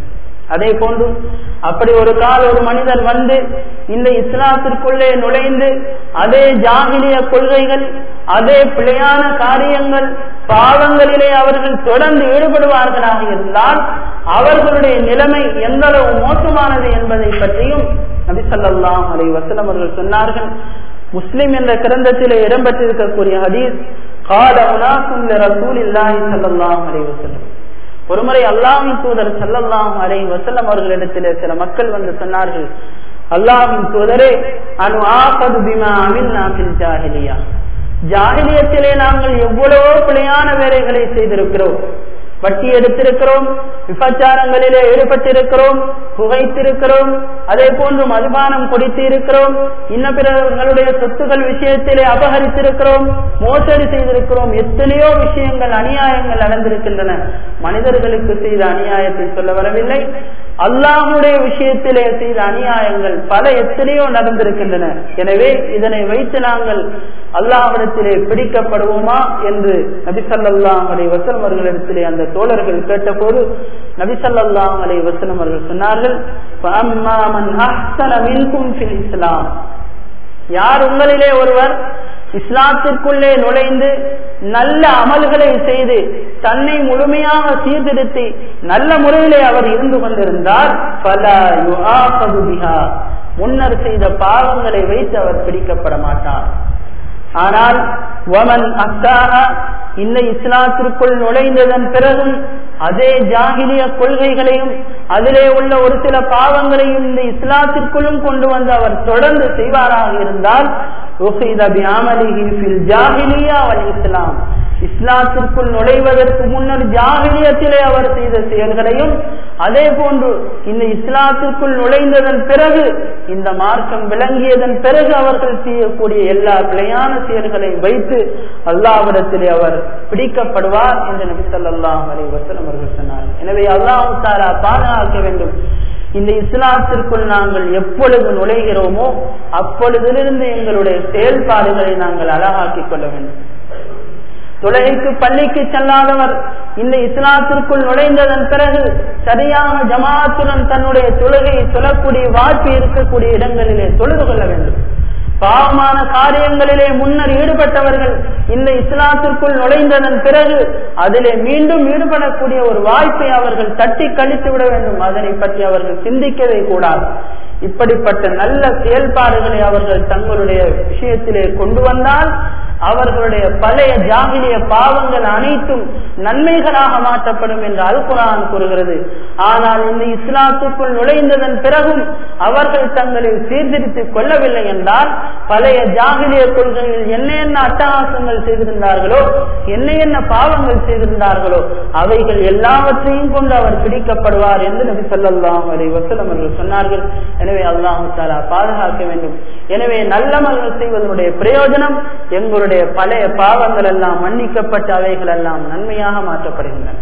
அதே போன்று அப்படி ஒரு கால் ஒரு மனிதர் வந்து இந்த இஸ்லாத்திற்குள்ளே நுழைந்து அதே ஜாகிலிய கொள்கைகள் அதே பிழையான காரியங்கள் பாவங்களிலே அவர்கள் தொடர்ந்து ஈடுபடுவார்களாக இருந்தால் அவர்களுடைய நிலைமை எந்த அளவு மோசமானது என்பதை பற்றியும் நபிசல்லாம் அலை வசலம் அவர்கள் சொன்னார்கள் முஸ்லிம் என்ற கிரந்தத்திலே இடம்பெற்றிருக்கக்கூடிய ஹதீஸ் கால உலாசும் ரசூல் இல்லாஹி சல்லாஹ் அலை வசல்லம் ஒருமுறை அல்லாவின் தூதர் சல்லல்லாம் அலை வசல்லம் அவர்களிடத்திலே சில மக்கள் வந்து சொன்னார்கள் அல்லாவின் தூதரே அனு ஆபது பிமா அமில் நாமில் ஜாகிலியா ஜாகிலியத்திலே நாங்கள் எவ்வளவோ பிழையான வேலைகளை செய்திருக்கிறோம் வட்டி எடுத்திருக்கிறோம் விபச்சாரங்களிலே ஈடுபட்டிருக்கிறோம் புகைத்திருக்கிறோம் அதே போன்று மதுபானம் குடித்து இருக்கிறோம் இன்ன பிறர்களுடைய சொத்துக்கள் விஷயத்திலே அபகரித்திருக்கிறோம் மோசடி செய்திருக்கிறோம் எத்தனையோ விஷயங்கள் அநியாயங்கள் நடந்திருக்கின்றன மனிதர்களுக்கு செய்த அநியாயத்தை சொல்ல வரவில்லை அல்லாஹுடைய விஷயத்திலே செய்த அநியாயங்கள் பல எத்தனையோ நடந்திருக்கின்றன எனவே இதனை வைத்து நாங்கள் அல்லாஹிடத்திலே பிடிக்கப்படுவோமா என்று நபிசல்லாம் அலை வசலம் அவர்களிடத்திலே அந்த தோழர்கள் கேட்டபோது நபிசல்லாம் அலை வசலம் அவர்கள் சொன்னார்கள் இஸ்லாம் யார் உங்களிலே ஒருவர் இஸ்லாத்திற்குள்ளே நுழைந்து நல்ல அமல்களை செய்து தன்னை முழுமையாக சீர்திருத்தி நல்ல முறையிலே அவர் இருந்து கொண்டிருந்தார் பல முன்னர் செய்த பாவங்களை வைத்து அவர் பிடிக்கப்பட மாட்டார் ஆனால் வமன் அக்காக இந்த இஸ்லாத்திற்குள் நுழைந்ததன் பிறகும் அதே ஜாகிலிய கொள்கைகளையும் அதிலே உள்ள ஒரு சில பாவங்களையும் இந்த இஸ்லாத்திற்குள்ளும் கொண்டு வந்து அவர் தொடர்ந்து செய்வாராக இருந்தால் இஸ்லாம் இஸ்லாத்திற்குள் நுழைவதற்கு முன்னர் ஜாகிலியத்திலே அவர் செய்த செயல்களையும் அதே போன்று இந்த இஸ்லாத்திற்குள் நுழைந்ததன் பிறகு இந்த மார்க்கம் விளங்கியதன் பிறகு அவர்கள் செய்யக்கூடிய எல்லா பிழையான செயல்களை வைத்து அல்லாவிடத்திலே அவர் பிடிக்கப்படுவார் என்று நபி சொல்லாஹ் அலி வசலம் அவர்கள் சொன்னார் எனவே அல்லாஹு தாரா பாதுகாக்க வேண்டும் இந்த இஸ்லாத்திற்குள் நாங்கள் எப்பொழுது நுழைகிறோமோ அப்பொழுதிலிருந்து எங்களுடைய செயல்பாடுகளை நாங்கள் அழகாக்கிக் கொள்ள வேண்டும் தொழுகைக்கு பள்ளிக்கு செல்லாதவர் இந்த இஸ்லாத்திற்குள் நுழைந்ததன் பிறகு சரியான ஜமாத்துடன் தன்னுடைய தொழுகையை சொல்லக்கூடிய வாய்ப்பு இருக்கக்கூடிய இடங்களிலே தொழுது கொள்ள வேண்டும் பாவமான காரியங்களிலே முன்னர் ஈடுபட்டவர்கள் இந்த இஸ்லாத்திற்குள் நுழைந்ததன் பிறகு அதிலே மீண்டும் ஈடுபடக்கூடிய ஒரு வாய்ப்பை அவர்கள் தட்டி கழித்து விட வேண்டும் அதனை பற்றி அவர்கள் சிந்திக்கவே கூடாது இப்படிப்பட்ட நல்ல செயல்பாடுகளை அவர்கள் தங்களுடைய விஷயத்திலே கொண்டு வந்தால் அவர்களுடைய பழைய ஜாகிலிய பாவங்கள் அனைத்தும் நன்மைகளாக மாற்றப்படும் என்று அல்குரான் கூறுகிறது ஆனால் இந்த இஸ்லாத்துக்குள் நுழைந்ததன் பிறகும் அவர்கள் தங்களை சீர்திருத்திக் கொள்ளவில்லை என்றால் பழைய ஜாகிலிய கொள்கையில் என்ன என்ன அட்டகாசங்கள் செய்திருந்தார்களோ என்ன என்ன பாவங்கள் செய்திருந்தார்களோ அவைகள் எல்லாவற்றையும் கொண்டு அவர் பிடிக்கப்படுவார் என்று நபி சொல்லலாம் அலை வசலம் அவர்கள் சொன்னார்கள் எனவே அல்லாஹு தாலா பாதுகாக்க வேண்டும் எனவே நல்லமல்கள் செய்வதனுடைய பிரயோஜனம் எங்களுடைய பழைய பாவங்கள் எல்லாம் மன்னிக்கப்பட்ட அவைகள் எல்லாம் நன்மையாக மாற்றப்படுகின்றன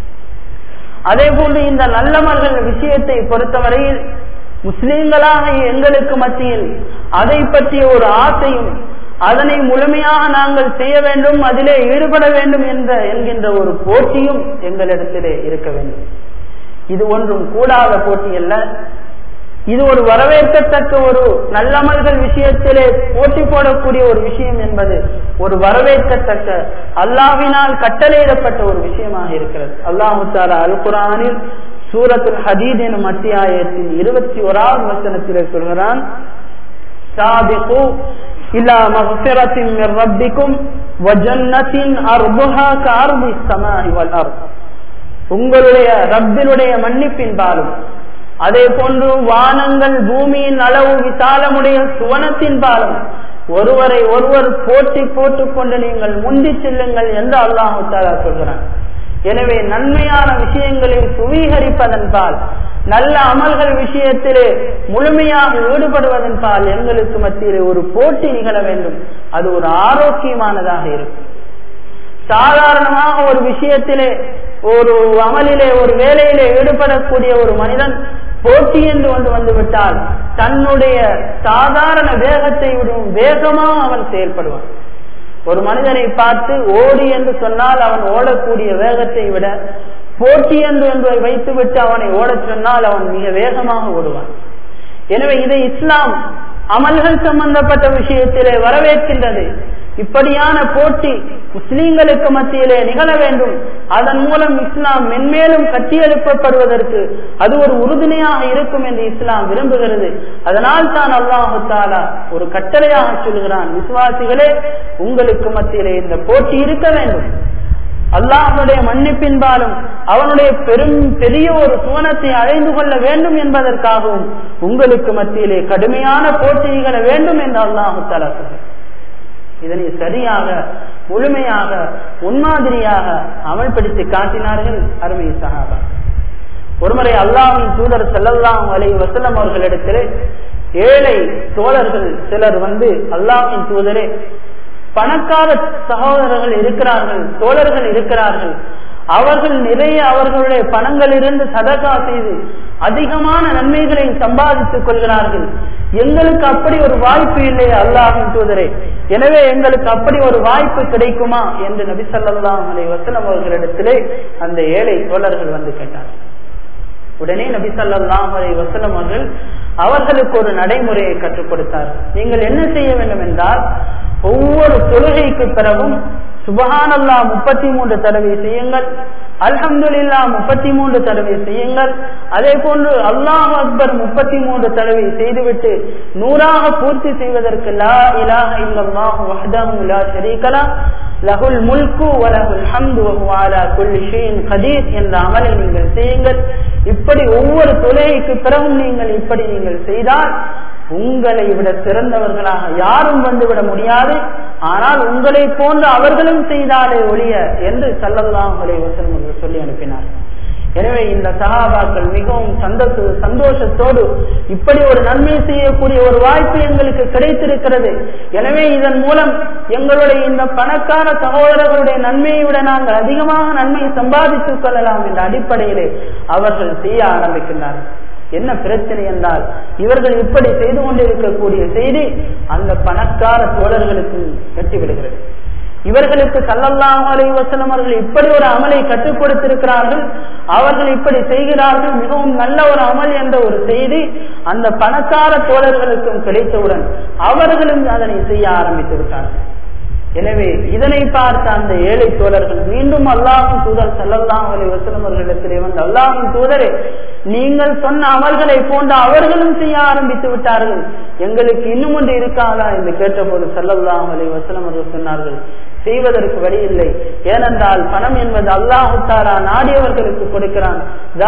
அதே போன்று இந்த நல்லமல்கள் விஷயத்தை பொறுத்தவரையில் முஸ்லிம்களாக எங்களுக்கு மத்தியில் அதை பற்றிய ஒரு ஆசையும் அதனை முழுமையாக நாங்கள் செய்ய வேண்டும் அதிலே ஈடுபட வேண்டும் என்ற என்கின்ற ஒரு போட்டியும் எங்களிடத்திலே இருக்க வேண்டும் இது ஒன்றும் கூடாத போட்டி அல்ல இது ஒரு வரவேற்கத்தக்க ஒரு நல்லமல்கள் விஷயத்திலே போட்டி போடக்கூடிய ஒரு விஷயம் என்பது ஒரு வரவேற்கத்தக்க அல்லாவினால் கட்டளையிடப்பட்ட ஒரு விஷயமாக இருக்கிறது அல்லாஹு தாலா அல் குரானில் சூரத்துல் ஹதீத் எனும் அத்தியாயத்தின் இருபத்தி ஓராவது வசனத்திலே சொல்கிறான் சாபிகு இலா மஃபிரத்தின் மிர் ரப்பிக்கும் வஜன்னத்தின் அர்புஹா கார்பி ஸமாஇ வல் அர்த் உங்களுடைய ரப்பினுடைய மன்னிப்பின் பாலும் அதே போன்று வானங்கள் பூமியின் அளவு விசாலமுடைய சுவனத்தின் பாலும் ஒருவரை ஒருவர் போட்டி போட்டுக் கொண்டு நீங்கள் முந்தி செல்லுங்கள் என்று அல்லாஹு தாலா சொல்கிறான் எனவே நன்மையான விஷயங்களில் சுவீகரிப்பதன் பால் நல்ல அமல்கள் விஷயத்திலே முழுமையாக ஈடுபடுவதன் பால் எங்களுக்கு மத்தியிலே ஒரு போட்டி நிகழ வேண்டும் அது ஒரு ஆரோக்கியமானதாக இருக்கும் சாதாரணமாக ஒரு விஷயத்திலே ஒரு அமலிலே ஒரு வேலையிலே ஈடுபடக்கூடிய ஒரு மனிதன் போட்டி என்று ஒன்று வந்துவிட்டால் தன்னுடைய சாதாரண வேகத்தை விடும் வேகமாக அவன் செயல்படுவான் ஒரு மனிதனை பார்த்து ஓடி என்று சொன்னால் அவன் ஓடக்கூடிய வேகத்தை விட போட்டி என்று ஒன்றை வைத்துவிட்டு அவனை ஓடச் சொன்னால் அவன் மிக வேகமாக ஓடுவான் எனவே இதை இஸ்லாம் அமல்கள் சம்பந்தப்பட்ட விஷயத்திலே வரவேற்கின்றது இப்படியான போட்டி முஸ்லீம்களுக்கு மத்தியிலே நிகழ வேண்டும் அதன் மூலம் இஸ்லாம் மென்மேலும் கட்டியெழுப்பப்படுவதற்கு அது ஒரு உறுதுணையாக இருக்கும் என்று இஸ்லாம் விரும்புகிறது அதனால் தான் அல்லாஹு தாலா ஒரு கட்டளையாக சொல்கிறான் விசுவாசிகளே உங்களுக்கு மத்தியிலே இந்த போட்டி இருக்க வேண்டும் அல்லாஹனுடைய மன்னிப்பின்பாலும் அவனுடைய பெரும் பெரிய ஒரு சுவனத்தை அடைந்து கொள்ள வேண்டும் என்பதற்காகவும் உங்களுக்கு மத்தியிலே கடுமையான போட்டி நிகழ வேண்டும் என்று அல்லாஹு தாலா சொல்கிறார் இதனை சரியாக முழுமையாக முன்மாதிரியாக அமல்படுத்தி காட்டினார்கள் அருமை சகாபா ஒருமுறை அல்லாவின் தூதர் செல்லல்லாம் அலை வசலம் அவர்களிடத்திலே ஏழை தோழர்கள் சிலர் வந்து அல்லாவின் தூதரே பணக்கார சகோதரர்கள் இருக்கிறார்கள் தோழர்கள் இருக்கிறார்கள் அவர்கள் நிறைய அவர்களுடைய பணங்களிலிருந்து சதகா செய்து அதிகமான நன்மைகளை சம்பாதித்துக் கொள்கிறார்கள் எங்களுக்கு அப்படி ஒரு வாய்ப்பு இல்லையே அல்லாஹின் தூதரே எனவே எங்களுக்கு அப்படி ஒரு வாய்ப்பு கிடைக்குமா என்று நபி சல்லாம் அலை வசலம் அவர்களிடத்திலே அந்த ஏழை தோழர்கள் வந்து கேட்டார்கள் உடனே நபி சல்லாம் அலை வசலம் அவர்கள் அவர்களுக்கு ஒரு நடைமுறையை கற்றுக் கொடுத்தார் நீங்கள் என்ன செய்ய வேண்டும் என்றால் ஒவ்வொரு தொழுகைக்கு பிறகும் சுபஹானல்லா முப்பத்தி மூன்று தடவை செய்யுங்கள் அல்ஹம்துலில்லா முப்பத்தி மூன்று தடவை செய்யுங்கள் அதே போன்று அல்லாஹ் அக்பர் முப்பத்தி மூன்று தடவை செய்துவிட்டு நூறாக பூர்த்தி செய்வதற்கு லா இலாஹ இல்லல்லாஹு வஹ்தஹு லா ஷரீகலா லஹுல் முல்கு வலஹுல் ஹம்து வஹுவ அலா குல்லி ஷைஇன் கதீர் என்ற அமலை நீங்கள் செய்யுங்கள் இப்படி ஒவ்வொரு தொழுகைக்கு பிறகும் நீங்கள் இப்படி நீங்கள் செய்தால் உங்களை விட சிறந்தவர்களாக யாரும் வந்துவிட முடியாது ஆனால் உங்களை போன்று அவர்களும் செய்தாலே ஒழிய என்று சல்லல்லாம் வசனம் சொல்லி அனுப்பினார் எனவே இந்த சகாபாக்கள் மிகவும் சந்தோஷ சந்தோஷத்தோடு இப்படி ஒரு நன்மை செய்யக்கூடிய ஒரு வாய்ப்பு எங்களுக்கு கிடைத்திருக்கிறது எனவே இதன் மூலம் எங்களுடைய இந்த பணக்கார சகோதரர்களுடைய நன்மையை விட நாங்கள் அதிகமாக நன்மை சம்பாதித்துக் கொள்ளலாம் என்ற அடிப்படையிலே அவர்கள் செய்ய ஆரம்பிக்கின்றார்கள் என்ன பிரச்சனை என்றால் இவர்கள் இப்படி செய்து கொண்டிருக்கக்கூடிய செய்தி அந்த பணக்கார தோழர்களுக்கு எட்டிவிடுகிறது இவர்களுக்கு சல்லல்லாஹு அலைஹி வஸல்லம் அவர்கள் இப்படி ஒரு அமலை கற்றுக் கொடுத்திருக்கிறார்கள் அவர்கள் இப்படி செய்கிறார்கள் மிகவும் நல்ல ஒரு அமல் என்ற ஒரு செய்தி அந்த பணக்கார தோழர்களுக்கும் கிடைத்தவுடன் அவர்களும் அதனை செய்ய ஆரம்பித்து விட்டார்கள் எனவே இதனை பார்த்த அந்த ஏழை தோழர்கள் மீண்டும் அல்லாஹின் தூதர் சல்லல்லாஹ் அலி வசலம் அவர்களிடத்திலே வந்து அல்லாஹின் தூதரே நீங்கள் சொன்ன அமல்களை போன்று அவர்களும் செய்ய ஆரம்பித்து விட்டார்கள் எங்களுக்கு இன்னும் ஒன்று இருக்காதா என்று கேட்டபோது சல்லல்லாஹ் அலி வசலம் அவர்கள் சொன்னார்கள் செய்வதற்கு வழி இல்லை ஏனென்றால் பணம் என்பது அல்லாஹு தாரா நாடியவர்களுக்கு கொடுக்கிறான்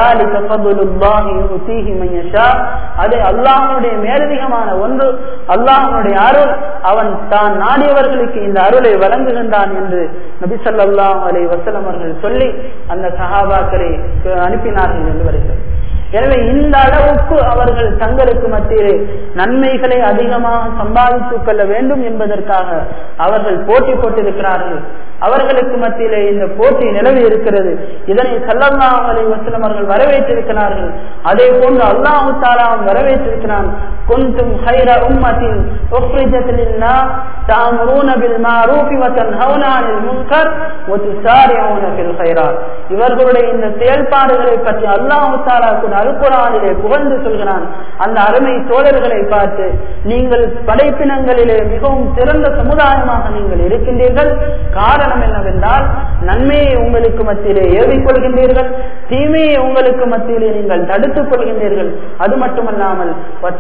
அது அல்லாஹனுடைய மேலதிகமான ஒன்று அல்லாஹனுடைய அருள் அவன் தான் நாடியவர்களுக்கு இந்த அருளை வழங்குகின்றான் என்று நபி சல்லாஹ் அலை வசலம் அவர்கள் சொல்லி அந்த சஹாபாக்களை அனுப்பினார்கள் என்று வருகிறது எனவே இந்த அளவுக்கு அவர்கள் தங்களுக்கு மத்தியிலே நன்மைகளை அதிகமாக சம்பாதித்துக் கொள்ள வேண்டும் என்பதற்காக அவர்கள் போட்டி போட்டிருக்கிறார்கள் அவர்களுக்கு மத்தியிலே இந்த போட்டி நிலவி இருக்கிறது இதனை சல்லல்லாஹ் அலை வசலம் அவர்கள் வரவேற்றிருக்கிறார்கள் அதே போன்று அல்லாஹு தாலாவும் வரவேற்றிருக்கிறான் குந்தும் ஹைர உம்மத்தின் உஃப்ரிஜத் லின்னாஸ் தஅமுரூன பில் மாரூஃபி வ தன்ஹவுன அனில் முன்கர் வ துஸாரிஊன ஃபில் கைராத் இவர்களுடைய இந்த செயல்பாடுகளை பற்றி அல்லாஹு தாலா கூட அல்குரானிலே புகழ்ந்து சொல்கிறான் அந்த அருமை தோழர்களை பார்த்து நீங்கள் படைப்பினங்களிலே மிகவும் சிறந்த சமுதாயமாக நீங்கள் இருக்கின்றீர்கள் காரணம் என்னவென்றால் நன்மையை உங்களுக்கு மத்தியிலே ஏவிக்கொள்கின்றீர்கள் தீமையை உங்களுக்கு மத்தியிலே நீங்கள் தடுத்துக் கொள்கின்றீர்கள் அது மட்டுமல்லாமல்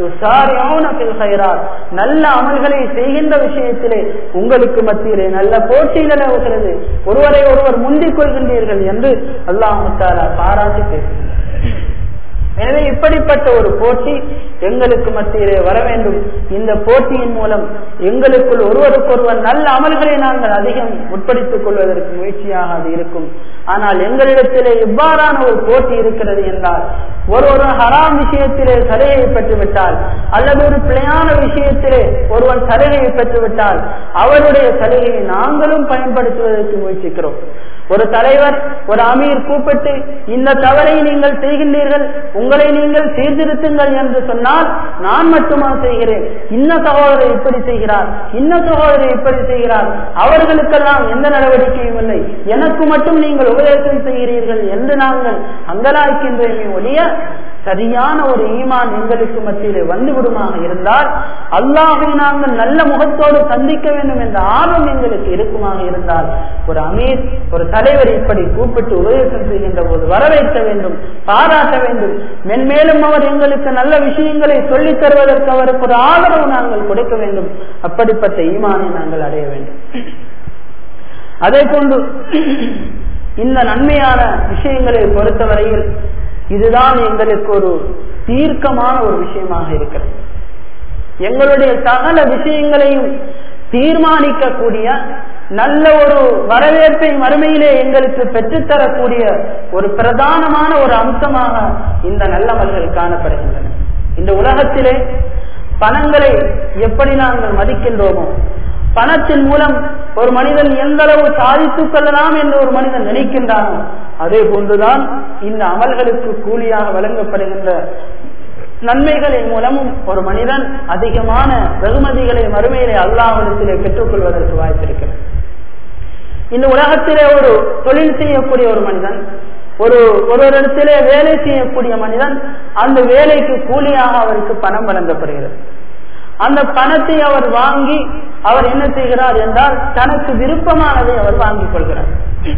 நல்ல அமல்களை செய்கின்ற விஷயத்திலே உங்களுக்கு மத்தியிலே நல்ல போட்டி நிலவுகிறது ஒருவரை ஒருவர் முந்திக் கொள்கின்றீர்கள் என்று அல்லாஹு தாலா பாராட்டி பேசுகிறார் எனவே இப்படிப்பட்ட ஒரு போட்டி எங்களுக்கு மத்தியிலே வர வேண்டும் இந்த போட்டியின் மூலம் எங்களுக்குள் ஒருவருக்கொருவர் நல்ல அமல்களை நாங்கள் அதிகம் உட்படுத்திக் கொள்வதற்கு முயற்சியாக அது இருக்கும் ஆனால் எங்களிடத்திலே இவ்வாறான ஒரு போட்டி இருக்கிறது என்றால் ஒரு ஒரு ஹராம் விஷயத்திலே சலுகையை பெற்றுவிட்டால் அல்லது ஒரு பிழையான விஷயத்திலே ஒருவன் சலுகையை பெற்றுவிட்டால் அவருடைய சலுகையை நாங்களும் பயன்படுத்துவதற்கு முயற்சிக்கிறோம் ஒரு தலைவர் ஒரு அமீர் கூப்பிட்டு இந்த தவறை நீங்கள் செய்கின்றீர்கள் உங்களை நீங்கள் சீர்திருத்துங்கள் என்று சொன்னால் நான் மட்டுமா செய்கிறேன் இன்ன சகோதரர் இப்படி செய்கிறார் இன்ன சகோதரர் இப்படி செய்கிறார் அவர்களுக்கெல்லாம் எந்த நடவடிக்கையும் இல்லை எனக்கு மட்டும் நீங்கள் உபதேசம் செய்கிறீர்கள் என்று நாங்கள் அங்கலாய்க்கின்றேமே ஒழிய சரியான ஒரு ஈமான் எங்களுக்கு மத்தியிலே வந்துவிடுமாக இருந்தால் அல்லாஹை நாங்கள் நல்ல முகத்தோடு சந்திக்க வேண்டும் என்ற ஆர்வம் எங்களுக்கு இருக்குமாக இருந்தால் ஒரு அமீர் ஒரு தலைவர் இப்படி கூப்பிட்டு உபதேசம் செய்கின்ற போது வரவேற்க வேண்டும் பாராட்ட வேண்டும் மென்மேலும் அவர் எங்களுக்கு நல்ல விஷயங்களை சொல்லித் தருவதற்கு அவருக்கு ஒரு ஆதரவு நாங்கள் கொடுக்க வேண்டும் அப்படிப்பட்ட ஈமானை நாங்கள் அடைய வேண்டும் அதே போன்று இந்த நன்மையான விஷயங்களை பொறுத்தவரையில் இதுதான் எங்களுக்கு ஒரு தீர்க்கமான ஒரு விஷயமாக இருக்கிறது எங்களுடைய சகல விஷயங்களையும் தீர்மானிக்கக்கூடிய நல்ல ஒரு வரவேற்பை மறுமையிலே எங்களுக்கு பெற்றுத்தரக்கூடிய ஒரு பிரதானமான ஒரு அம்சமாக இந்த நல்லவர்கள் காணப்படுகின்றன இந்த உலகத்திலே பணங்களை எப்படி நாங்கள் மதிக்கின்றோமோ பணத்தின் மூலம் ஒரு மனிதன் எந்த அளவு சாதித்துக் கொள்ளலாம் என்று ஒரு மனிதன் நினைக்கின்றானோ அதே போன்றுதான் இந்த அமல்களுக்கு கூலியாக வழங்கப்படுகின்ற நன்மைகளின் மூலமும் ஒரு மனிதன் அதிகமான வெகுமதிகளை மறுமையிலே அல்லாஹிடத்திலே பெற்றுக்கொள்வதற்கு வாய்ப்பிருக்கிறது இந்த உலகத்திலே ஒரு தொழில் செய்யக்கூடிய ஒரு மனிதன் ஒரு ஒரு இடத்திலே வேலை செய்யக்கூடிய மனிதன் அந்த வேலைக்கு கூலியாக அவருக்கு பணம் வழங்கப்படுகிறது அந்த பணத்தை அவர் வாங்கி அவர் என்ன செய்கிறார் என்றால் தனக்கு விருப்பமானதை அவர் வாங்கிக் கொள்கிறார்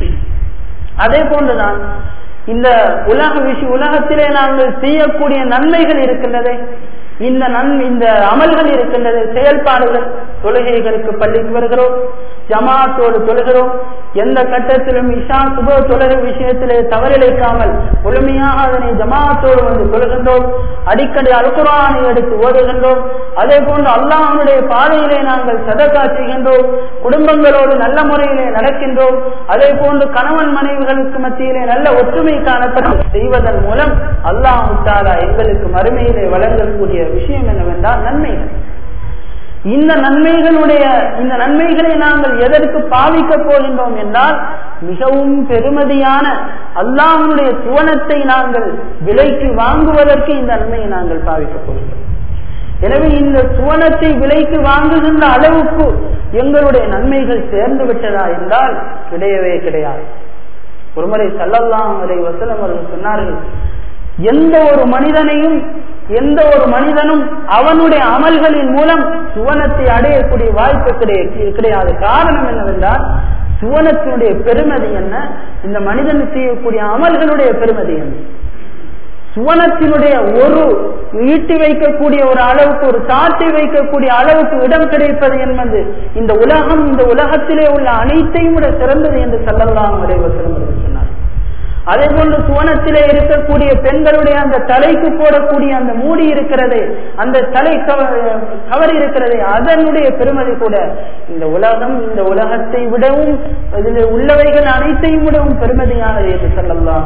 அதே போன்றுதான் இந்த உலக விஷயம் உலகத்திலே நாங்கள் செய்யக்கூடிய நன்மைகள் இருக்கின்றதே இந்த நன் இந்த அமல்கள் இருக்கின்றது செயல்பாடுகள் தொழுகைகளுக்கு பள்ளிக்கு வருகிறோம் ஜமாத்தோடு தொழுகிறோம் எந்த கட்டத்திலும் இஷா சுப தொழுகை விஷயத்திலே தவறிழைக்காமல் முழுமையாக அதனை ஜமாத்தோடு வந்து தொழுகின்றோம் அடிக்கடி அல்குரானை எடுத்து ஓதுகின்றோம் அதே போன்று அல்லாஹனுடைய பாதையிலே நாங்கள் சதக்கா செய்கின்றோம் குடும்பங்களோடு நல்ல முறையிலே நடக்கின்றோம் அதே போன்று கணவன் மனைவிகளுக்கு மத்தியிலே நல்ல ஒற்றுமை காணப்படும் செய்வதன் மூலம் அல்லாஹு தாலா எங்களுக்கு மறுமையிலே வழங்கக்கூடிய விஷயம் என்னவென்றால் நன்மைகள் இந்த நன்மைகளுடைய இந்த நன்மைகளை நாங்கள் எதற்கு பாவிக்க போகின்றோம் என்றால் மிகவும் பெருமதியான அல்லாஹனுடைய சுவனத்தை நாங்கள் விலைக்கு வாங்குவதற்கு இந்த நன்மையை நாங்கள் பாவிக்க போகின்றோம் எனவே இந்த சுவனத்தை விலைக்கு வாங்குகின்ற அளவுக்கு எங்களுடைய நன்மைகள் சேர்ந்து விட்டதா என்றால் கிடையவே கிடையாது ஒருமுறை சல்லல்லாம் வரை வசலம் அவர்கள் சொன்னார்கள் எந்த ஒரு மனிதனையும் எந்த ஒரு மனிதனும் அவனுடைய அமல்களின் மூலம் சுவனத்தை அடையக்கூடிய வாய்ப்பு கிடையாது காரணம் என்னவென்றால் சுவனத்தினுடைய பெருமதி என்ன இந்த மனிதன் செய்யக்கூடிய அமல்களுடைய பெருமதி என்ன சுவனத்தினுடைய ஒரு ஈட்டி வைக்கக்கூடிய ஒரு அளவுக்கு ஒரு சாட்டை வைக்கக்கூடிய அளவுக்கு இடம் கிடைப்பது என்பது இந்த உலகம் இந்த உலகத்திலே உள்ள அனைத்தையும் விட சிறந்தது என்று சொல்லலாம் வரைவசலம் சொன்னார் அதே போன்று சுவனத்திலே இருக்கக்கூடிய பெண்களுடைய அந்த தலைக்கு போடக்கூடிய அந்த மூடி இருக்கிறதே அந்த தலை கவர் இருக்கிறதே அதனுடைய பெருமதி கூட இந்த உலகம் இந்த உலகத்தை விடவும் இதில் உள்ளவைகள் அனைத்தையும் விடவும் பெருமதியானது என்று சொல்லலாம்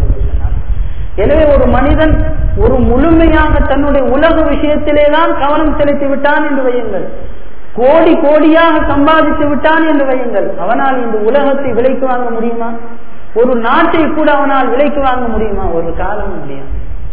எனவே ஒரு மனிதன் ஒரு முழுமையாக தன்னுடைய உலக விஷயத்திலே தான் கவனம் செலுத்தி விட்டான் என்று வையுங்கள் கோடி கோடியாக சம்பாதித்து விட்டான் என்று வையுங்கள் அவனால் இந்த உலகத்தை விலைக்கு வாங்க முடியுமா ஒரு நாட்டை கூட அவனால் விலைக்கு வாங்க முடியுமா ஒரு காலம் முடியும்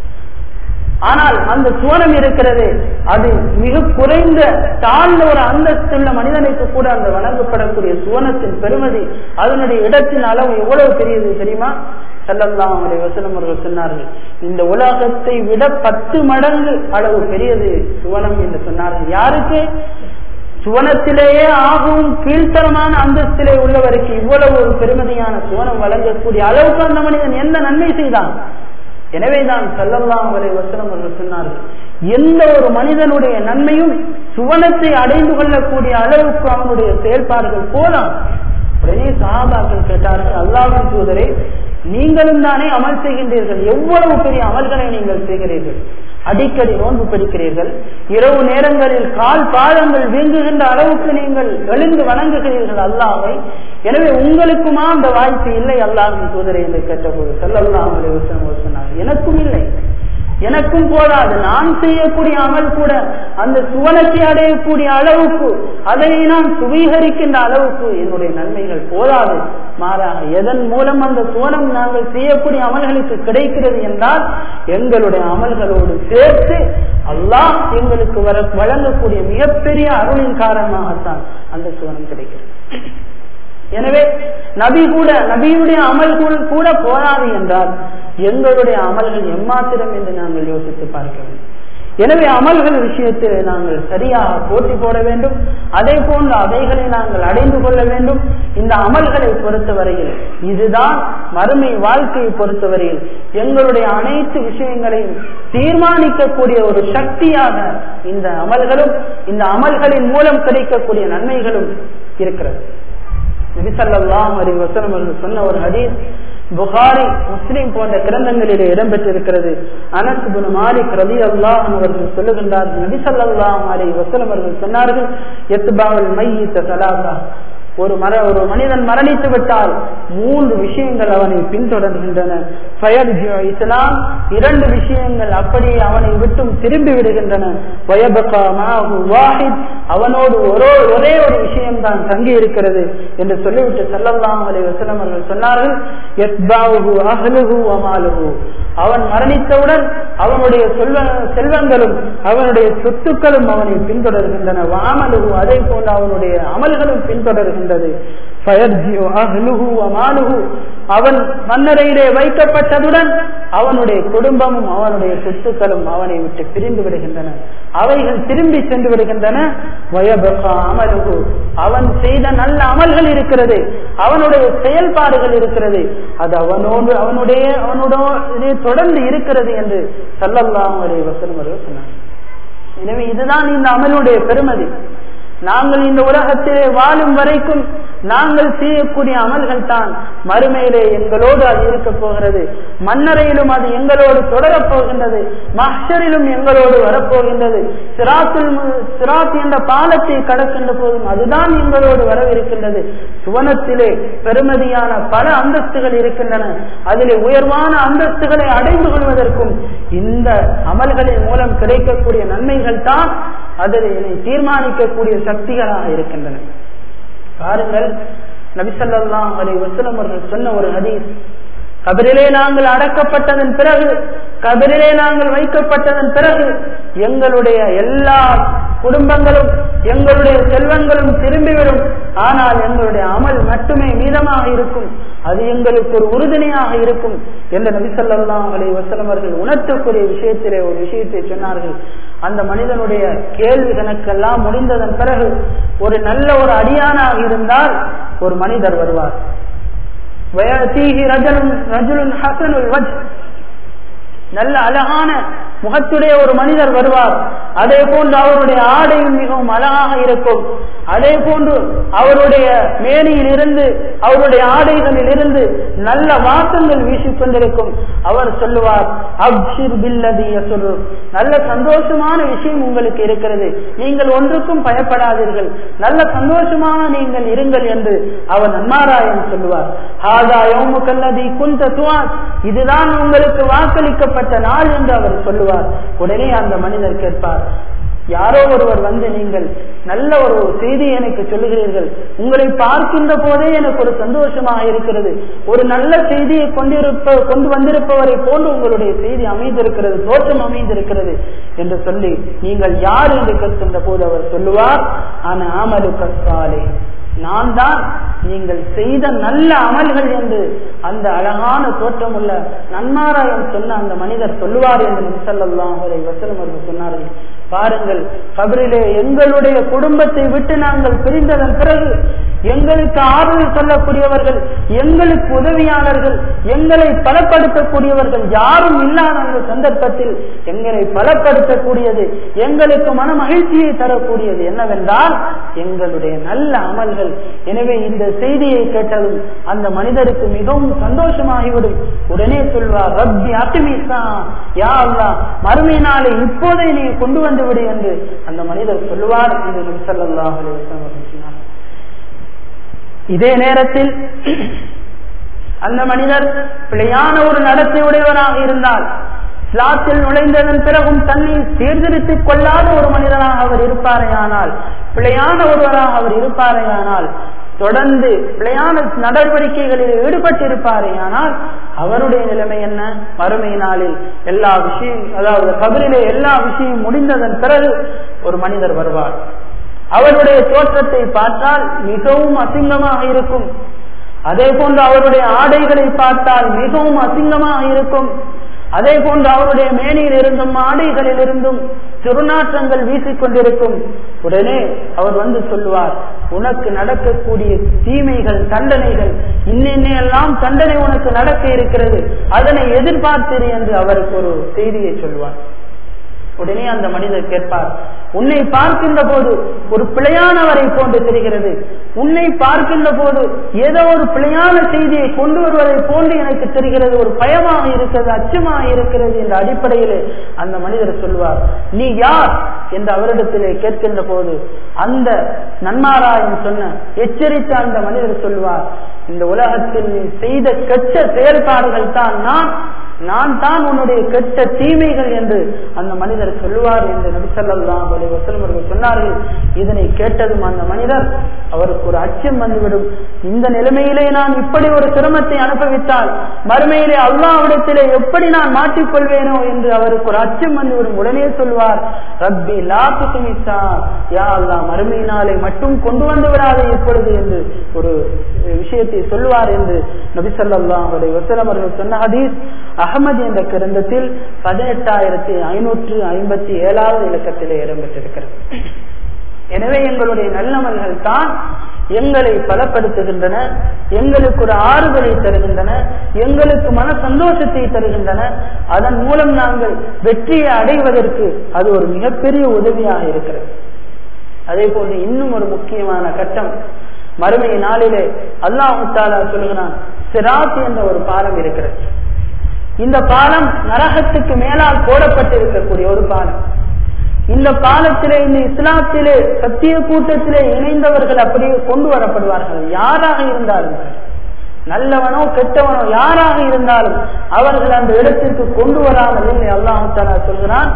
ஆனால் அந்த சுவனம் இருக்கிறது அது மிக குறைந்த தாழ்ந்த ஒரு அந்தஸ்துள்ள மனிதனுக்கு கூட அந்த வழங்கப்படக்கூடிய சுவனத்தின் பெருமதி அதனுடைய இடத்தின் அளவு எவ்வளவு பெரியது தெரியுமா செல்லல்லாம் அவருடைய வசனம் அவர்கள் சொன்னார்கள் இந்த உலகத்தை விட பத்து மடங்கு அளவு பெரியது சுவனம் என்று சொன்னார்கள் யாருக்கு சுவனத்திலேயே ஆகவும் கீழ்த்தரமான அந்தஸ்திலே உள்ளவருக்கு இவ்வளவு ஒரு பெருமதியான சுவனம் வழங்கக்கூடிய அளவுக்கு அந்த மனிதன் எந்த நன்மை செய்தான் எனவேதான் செல்லல்லாம் வரை வசனம் அவர்கள் சொன்னார்கள் எந்த ஒரு மனிதனுடைய நன்மையும் சுவனத்தை அடைந்து கொள்ளக்கூடிய அளவுக்கு அவனுடைய செயல்பாடுகள் போலாம் உடனே சகாபாக்கள் கேட்டார்கள் அல்லாவின் தூதரை நீங்களும் தானே அமல் செய்கின்றீர்கள் எவ்வளவு பெரிய அமல்களை நீங்கள் செய்கிறீர்கள் அடிக்கடி நோன்பு படிக்கிறீர்கள் இரவு நேரங்களில் கால் பாதங்கள் வீங்குகின்ற அளவுக்கு நீங்கள் எழுந்து வணங்குகிறீர்கள் அல்லாவை எனவே உங்களுக்குமா அந்த வாய்ப்பு இல்லை அல்லாஹின் தூதரை என்று கேட்டபோது செல்லல்லாம் சொன்னார் எனக்கும் இல்லை எனக்கும் போதாது நான் செய்யக்கூடிய அமல் கூட அந்த சுவனத்தை அடையக்கூடிய அளவுக்கு அதை நான் சுவீகரிக்கின்ற அளவுக்கு என்னுடைய நன்மைகள் போதாது மாறாக எதன் மூலம் அந்த சுவனம் நாங்கள் செய்யக்கூடிய அமல்களுக்கு கிடைக்கிறது என்றால் எங்களுடைய அமல்களோடு சேர்த்து அல்லாஹ் எங்களுக்கு வர வழங்கக்கூடிய மிகப்பெரிய அருளின் காரணமாகத்தான் அந்த சுவனம் கிடைக்கிறது எனவே நபி கூட நபியுடைய அமல்கள் கூட போராது என்றால் எங்களுடைய அமல்கள் எம்மாத்திரம் என்று நாங்கள் யோசித்து பார்க்க வேண்டும் எனவே அமல்கள் விஷயத்தில் நாங்கள் சரியாக போட்டி போட வேண்டும் அதே போன்று அவைகளை நாங்கள் அடைந்து கொள்ள வேண்டும் இந்த அமல்களை பொறுத்தவரையில் இதுதான் மறுமை வாழ்க்கையை பொறுத்தவரையில் எங்களுடைய அனைத்து விஷயங்களையும் தீர்மானிக்கக்கூடிய ஒரு சக்தியாக இந்த அமல்களும் இந்த அமல்களின் மூலம் கிடைக்கக்கூடிய நன்மைகளும் இருக்கிறது நபிசல்லாம் அலி வசனம் என்று சொன்ன ஒரு ஹதீஸ் புகாரி முஸ்லீம் போன்ற கிரந்தங்களிலே இடம்பெற்றிருக்கிறது அனஸ் புன் மாலிக் ரதி அல்லாஹ் அவர்கள் சொல்லுகின்றார் நபிசல்லாம் அலி வசலம் அவர்கள் சொன்னார்கள் எத்துபாவல் மையித்த சலாசா ஒரு மர ஒரு மனிதன் மரணித்து விட்டால் மூன்று விஷயங்கள் அவனை பின்தொடர்கின்றன இஸ்லாம் இரண்டு விஷயங்கள் அப்படியே அவனை விட்டும் திரும்பி விடுகின்றன அவனோடு ஒரே ஒரே ஒரு விஷயம் தான் தங்கி இருக்கிறது என்று சொல்லிவிட்டு செல்லல்லாம் அலை வசலம் அவர்கள் சொன்னார்கள் அவன் மரணித்தவுடன் அவனுடைய சொல்வ செல்வங்களும் அவனுடைய சொத்துக்களும் அவனை பின்தொடர்கின்றன வாமலுகு அதே போன்று அவனுடைய அமல்களும் பின்தொடர்கின்றது அவன் மன்னரையிலே வைக்கப்பட்டதுடன் அவனுடைய குடும்பமும் அவனுடைய சொத்துக்களும் அவனை விட்டு பிரிந்து விடுகின்றன அவைகள் திரும்பி சென்று விடுகின்றன அமலுகு அவன் செய்த நல்ல அமல்கள் இருக்கிறது அவனுடைய செயல்பாடுகள் இருக்கிறது அது அவனோடு அவனுடைய அவனோட தொடர்ந்து இருக்கிறது என்று சல்லல்லாம் வசனம் அவர்கள் சொன்னார் எனவே இதுதான் இந்த அமலுடைய பெருமதி நாங்கள் இந்த உலகத்திலே வாழும் வரைக்கும் நாங்கள் செய்யக்கூடிய அமல்கள் தான் மறுமையிலே எங்களோடு அது இருக்க போகிறது மன்னரையிலும் அது எங்களோடு தொடரப் போகின்றது மஹரிலும் எங்களோடு வரப்போகின்றது சிராத்தில் சிராத் என்ற பாலத்தை கடக்கின்ற போதும் அதுதான் எங்களோடு வரவிருக்கின்றது சுவனத்திலே பெருமதியான பல அந்தஸ்துகள் இருக்கின்றன அதிலே உயர்வான அந்தஸ்துகளை அடைந்து கொள்வதற்கும் இந்த அமல்களின் மூலம் கிடைக்கக்கூடிய நன்மைகள் தான் அதனை தீர்மானிக்கக்கூடிய சக்திகளாக இருக்கின்றன பாருங்கள் நபிசல்லாம் அலை வசலம் அவர்கள் சொன்ன ஒரு ஹதீஸ் கபரிலே நாங்கள் அடக்கப்பட்டதன் பிறகு கபரிலே நாங்கள் வைக்கப்பட்டதன் பிறகு எங்களுடைய எல்லா குடும்பங்களும் எங்களுடைய செல்வங்களும் திரும்பிவிடும் ஆனால் எங்களுடைய அமல் மட்டுமே மீதமாக இருக்கும் அது எங்களுக்கு ஒரு உறுதுணையாக இருக்கும் என்று நபிசல்லாம் அலை வசலம் அவர்கள் உணர்த்தக்கூடிய விஷயத்திலே ஒரு விஷயத்தை சொன்னார்கள் அந்த மனிதனுடைய கேள்வி கணக்கெல்லாம் முடிந்ததன் பிறகு ஒரு நல்ல ஒரு அடியானாக இருந்தால் ஒரு மனிதர் வருவார் நல்ல அழகான முகத்துடைய ஒரு மனிதர் வருவார் அதே போன்று அவருடைய ஆடையும் மிகவும் அழகாக இருக்கும் அதே போன்று அவருடைய மேனியில் இருந்து அவருடைய ஆடைகளில் இருந்து நல்ல வாசங்கள் வீசிக்கொண்டிருக்கும் அவர் சொல்லுவார் அப்ஷிர் பில்லதி சொல்லு நல்ல சந்தோஷமான விஷயம் உங்களுக்கு இருக்கிறது நீங்கள் ஒன்றுக்கும் பயப்படாதீர்கள் நல்ல சந்தோஷமாக நீங்கள் இருங்கள் என்று அவர் நன்மாராயன் சொல்லுவார் ஹாதா யோமுக்கல்லதி குந்த துவான் இதுதான் உங்களுக்கு வாக்களிக்கப்பட்ட நாள் என்று அவர் சொல்லுவார் உடனே அந்த மனிதர் கேட்பார் யாரோ ஒருவர் வந்து நீங்கள் நல்ல ஒரு செய்தி எனக்கு சொல்லுகிறீர்கள் உங்களை பார்க்கின்ற போதே எனக்கு ஒரு சந்தோஷமாக இருக்கிறது ஒரு நல்ல செய்தியை கொண்டிருப்ப கொண்டு வந்திருப்பவரை போன்று உங்களுடைய செய்தி அமைந்திருக்கிறது தோற்றம் அமைந்திருக்கிறது என்று சொல்லி நீங்கள் யார் என்று கேட்கின்ற போது அவர் சொல்லுவார் ஆன ஆமலு கஸ்வாலே நான் தான் நீங்கள் செய்த நல்ல அமல்கள் என்று அந்த அழகான தோற்றமுள்ள நன்மாராயம் சொன்ன அந்த மனிதர் சொல்லுவார் என்று முசல்லாம் வசலம் அவர்கள் சொன்னார்கள் பாருங்கள் கபரிலே எங்களுடைய குடும்பத்தை விட்டு நாங்கள் பிரிந்ததன் பிறகு எங்களுக்கு ஆறுதல் சொல்லக்கூடியவர்கள் எங்களுக்கு உதவியாளர்கள் எங்களை பலப்படுத்தக்கூடியவர்கள் யாரும் இல்லாத அந்த சந்தர்ப்பத்தில் எங்களை பலப்படுத்தக்கூடியது எங்களுக்கு மன மகிழ்ச்சியை தரக்கூடியது என்னவென்றால் எங்களுடைய நல்ல அமல்கள் எனவே இந்த செய்தியை கேட்டதும் அந்த மனிதருக்கு மிகவும் சந்தோஷமாகிவிடும் உடனே சொல்வார் ரப்பி அத்துமிசா யா அல்லா மறுமை நாளை இப்போதே நீ கொண்டு வந்து விடு என்று அந்த மனிதர் சொல்லுவார் என்று நபிசல்லாஹ் சொன்னார் இதே நேரத்தில் அந்த மனிதர் பிழையான ஒரு நடத்தை உடையவராக இருந்தால் இஸ்லாத்தில் நுழைந்ததன் பிறகும் தன்னை சீர்திருத்திக் கொள்ளாத ஒரு மனிதனாக அவர் இருப்பாரேயானால் பிழையான ஒருவராக அவர் இருப்பாரேயானால் தொடர்ந்து பிழையான நடவடிக்கைகளில் ஈடுபட்டிருப்பாரேயானால் அவருடைய நிலைமை என்ன மறுமை நாளில் எல்லா விஷயம் அதாவது கபரிலே எல்லா விஷயம் முடிந்ததன் பிறகு ஒரு மனிதர் வருவார் அவருடைய தோற்றத்தை பார்த்தால் மிகவும் அசிங்கமாக இருக்கும் அதே போன்று அவருடைய ஆடைகளை பார்த்தால் மிகவும் அசிங்கமாக இருக்கும் அதே போன்று அவருடைய மேனியில் இருந்தும் ஆடைகளில் இருந்தும் திருநாற்றங்கள் வீசிக்கொண்டிருக்கும் உடனே அவர் வந்து சொல்லுவார் உனக்கு நடக்கக்கூடிய தீமைகள் தண்டனைகள் இன்னெல்லாம் தண்டனை உனக்கு நடக்க இருக்கிறது அதனை எதிர்பார்த்தீர் என்று அவருக்கு ஒரு செய்தியை சொல்வார் உடனே அந்த மனிதர் கேட்பார் உன்னை பார்க்கின்ற போது ஒரு பிழையானவரை போன்று தெரிகிறது உன்னை பார்க்கின்ற போது ஏதோ ஒரு பிழையான செய்தியை கொண்டு வருவதை போன்று எனக்கு தெரிகிறது ஒரு பயமாக இருக்கிறது அச்சமாக இருக்கிறது என்ற அடிப்படையில் அந்த மனிதர் சொல்வார் நீ யார் என்று அவரிடத்திலே கேட்கின்ற போது அந்த நன்மாராயம் சொன்ன எச்சரித்த அந்த மனிதர் சொல்வார் இந்த உலகத்தில் நீ செய்த கெட்ட செயல்பாடுகள் தான் நான் நான் தான் உன்னுடைய கெட்ட தீமைகள் என்று அந்த மனிதர் சொல்லுவார் என்று நபிசல்லாம் அவர்கள் சொன்னார்கள் இதனை கேட்டதும் அந்த மனிதர் அவருக்கு ஒரு அச்சம் வந்துவிடும் இந்த நிலைமையிலே நான் இப்படி ஒரு சிரமத்தை அனுபவித்தால் மறுமையிலே அல்லாவிடத்திலே எப்படி நான் மாற்றிக்கொள்வேனோ என்று அவருக்கு ஒரு அச்சம் வந்துவிடும் உடனே சொல்வார் ரப்பி லா துசுமிசா யா அல்லா மறுமையினாலே மட்டும் கொண்டு வந்து விடாதே எப்பொழுது என்று ஒரு விஷயத்தை சொல்லுவார் என்று நபிசல்லாம் வசலம் அவர்கள் சொன்ன ஹதீஸ் அகமது என்ற கிரந்தத்தில் பதினெட்டாயிரத்தி ஐநூற்று ஐம்பத்தி ஏழாவது இலக்கத்திலே இடம்பெற்றிருக்கிறது எனவே எங்களுடைய நல்லமல்கள் தான் எங்களை பலப்படுத்துகின்றன எங்களுக்கு ஒரு ஆறுதலை தருகின்றன எங்களுக்கு மன சந்தோஷத்தை தருகின்றன அதன் மூலம் நாங்கள் வெற்றியை அடைவதற்கு அது ஒரு மிகப்பெரிய உதவியாக இருக்கிறது அதே போன்று இன்னும் ஒரு முக்கியமான கட்டம் மறுமை நாளிலே அல்லாஹு தாலா சொல்லுகிறான் சிராத் என்ற ஒரு பாலம் இருக்கிறது இந்த பாலம் நரகத்துக்கு மேலால் போடப்பட்டிருக்கக்கூடிய ஒரு பாலம் இந்த பாலத்திலே இந்த இஸ்லாத்திலே சத்திய கூட்டத்திலே இணைந்தவர்கள் அப்படியே கொண்டு வரப்படுவார்கள் யாராக இருந்தாலும் நல்லவனோ கெட்டவனோ யாராக இருந்தாலும் அவர்கள் அந்த இடத்திற்கு கொண்டு வராமல் இல்லை அல்லாஹு தாலா சொல்கிறான்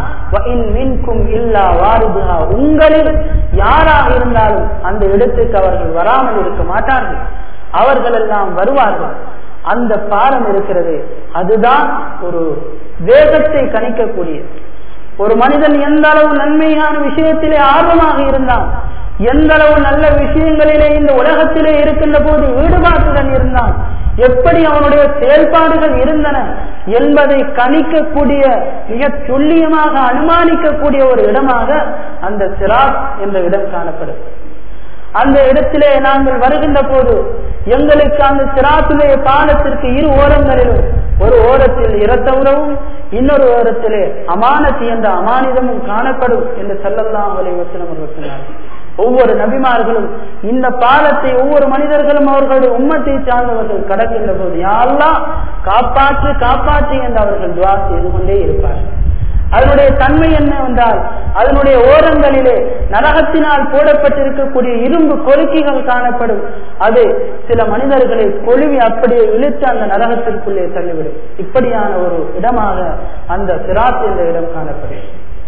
இல்லா வாரிதுஹா உங்களில் யாராக இருந்தாலும் அந்த இடத்திற்கு அவர்கள் வராமல் இருக்க மாட்டார்கள் அவர்கள் எல்லாம் வருவார்கள் அந்த பாலம் இருக்கிறது அதுதான் ஒரு வேகத்தை கணிக்கக்கூடிய ஒரு மனிதன் எந்த அளவு நன்மையான விஷயத்திலே ஆர்வமாக இருந்தான் எந்த அளவு நல்ல விஷயங்களிலே இந்த உலகத்திலே இருக்கின்ற போது ஈடுபாட்டுடன் இருந்தான் எப்படி அவனுடைய செயல்பாடுகள் இருந்தன என்பதை கணிக்கக்கூடிய மிக துல்லியமாக அனுமானிக்கக்கூடிய ஒரு இடமாக அந்த சிராத் என்ற இடம் காணப்படும் அந்த இடத்திலே நாங்கள் வருகின்ற போது எங்களுக்கு அந்த சிராத்துடைய பாலத்திற்கு இரு ஓரங்களிலும் ஒரு ஓரத்தில் இரத்த உறவும் இன்னொரு ஓரத்திலே அமானத்தி என்ற அமானிதமும் காணப்படும் என்று செல்லல்லாம் அவரை வசனம் சொன்னார்கள் ஒவ்வொரு நபிமார்களும் இந்த பாலத்தை ஒவ்வொரு மனிதர்களும் அவர்களுடைய உம்மத்தை சார்ந்தவர்கள் கடக்கின்ற போது யாரெல்லாம் காப்பாற்று காப்பாற்று என்று அவர்கள் துவா செய்து கொண்டே இருப்பார்கள் அதனுடைய தன்மை என்னவென்றால் அதனுடைய ஓரங்களிலே நரகத்தினால் போடப்பட்டிருக்கக்கூடிய இரும்பு கொலுக்கிகள் காணப்படும் அது சில மனிதர்களை கொழுவி அப்படியே இழுத்து அந்த நரகத்திற்குள்ளே தள்ளிவிடும் இப்படியான ஒரு இடமாக அந்த சிராத் என்ற இடம் காணப்படும்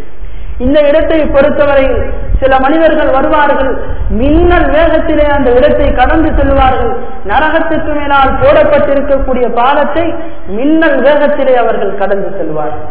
இந்த இடத்தை பொறுத்தவரையில் சில மனிதர்கள் வருவார்கள் மின்னல் வேகத்திலே அந்த இடத்தை கடந்து செல்வார்கள் நரகத்துக்கு மேலால் போடப்பட்டிருக்கக்கூடிய பாலத்தை மின்னல் வேகத்திலே அவர்கள் கடந்து செல்வார்கள்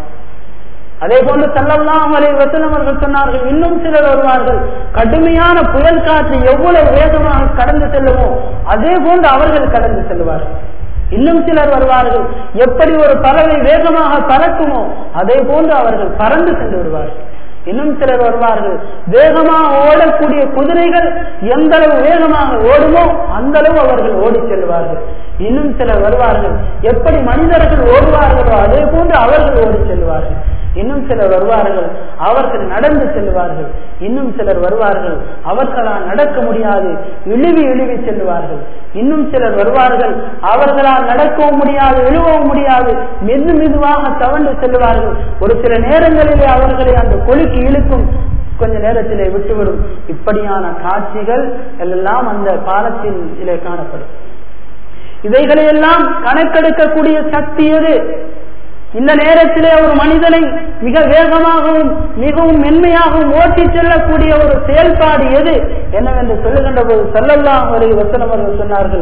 அதே போன்று செல்லலாம் வரை வசனம் அவர்கள் சொன்னார்கள் இன்னும் சிலர் வருவார்கள் கடுமையான புயல் காற்று எவ்வளவு வேகமாக கடந்து செல்லுமோ அதே போன்று அவர்கள் கடந்து செல்வார்கள் இன்னும் சிலர் வருவார்கள் எப்படி ஒரு பறவை வேகமாக பறக்குமோ அதே போன்று அவர்கள் பறந்து சென்று வருவார்கள் இன்னும் சிலர் வருவார்கள் வேகமாக ஓடக்கூடிய குதிரைகள் எந்த அளவு வேகமாக ஓடுமோ அந்த அளவு அவர்கள் ஓடி செல்வார்கள் இன்னும் சிலர் வருவார்கள் எப்படி மனிதர்கள் ஓடுவார்களோ அதே போன்று அவர்கள் ஓடி செல்வார்கள் இன்னும் சிலர் வருவார்கள் அவர்கள் நடந்து செல்வார்கள் இன்னும் சிலர் வருவார்கள் அவர்களால் நடக்க முடியாது இழுவி இழுவி செல்வார்கள் இன்னும் சிலர் வருவார்கள் அவர்களால் நடக்கவும் முடியாது இழுவவும் முடியாது மெது மெதுவாக தவண்டு செல்வார்கள் ஒரு சில நேரங்களிலே அவர்களை அந்த கொழுக்கு இழுக்கும் கொஞ்ச நேரத்திலே விட்டுவிடும் இப்படியான காட்சிகள் எல்லாம் அந்த பாலத்திலே காணப்படும் இவைகளையெல்லாம் கணக்கெடுக்கக்கூடிய சக்தி எது இந்த நேரத்திலே ஒரு மனிதனை மிக வேகமாகவும் மிகவும் மென்மையாகவும் ஓட்டி செல்லக்கூடிய ஒரு செயல்பாடு எது என்னவென்று சொல்லுகின்ற போது செல்லல்லாம் ஒரு வசனம் அவர்கள் சொன்னார்கள்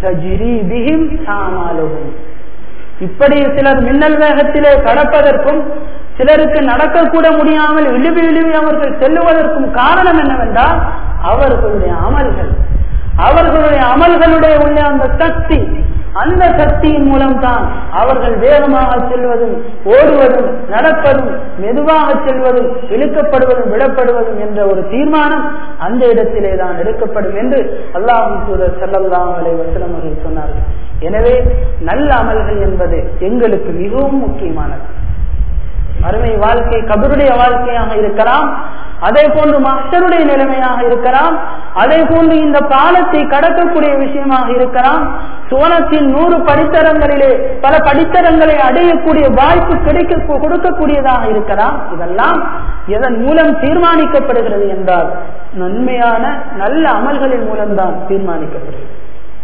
இப்படி சிலர் மின்னல் வேகத்திலே கடப்பதற்கும் சிலருக்கு நடக்கக்கூட முடியாமல் இழுவி இழுவி அவர்கள் செல்லுவதற்கும் காரணம் என்னவென்றால் அவர்களுடைய அமல்கள் அவர்களுடைய அமல்களுடைய உள்ள அந்த சக்தி அந்த சக்தியின் மூலம்தான் அவர்கள் வேகமாக செல்வதும் ஓடுவதும் நடப்பதும் மெதுவாக செல்வதும் இழுக்கப்படுவதும் விடப்படுவதும் என்ற ஒரு தீர்மானம் அந்த இடத்திலே தான் எடுக்கப்படும் என்று அல்லாஹும் சூழல் செல்லல்லாம் வசனம் அவர்கள் சொன்னார்கள் எனவே நல்ல அமல்கள் என்பது எங்களுக்கு மிகவும் முக்கியமானது அருமை வாழ்க்கை கபருடைய வாழ்க்கையாக இருக்கலாம் அதே போன்று மக்சருடைய நிலைமையாக இருக்கலாம் அதே போன்று இந்த பாலத்தை கடக்கக்கூடிய விஷயமாக இருக்கலாம் சோனத்தின் நூறு படித்தரங்களிலே பல படித்தரங்களை அடையக்கூடிய வாய்ப்பு கிடைக்க கொடுக்கக்கூடியதாக இருக்கலாம் இதெல்லாம் எதன் மூலம் தீர்மானிக்கப்படுகிறது என்றால் நன்மையான நல்ல அமல்களின் மூலம்தான் தீர்மானிக்கப்படுகிறது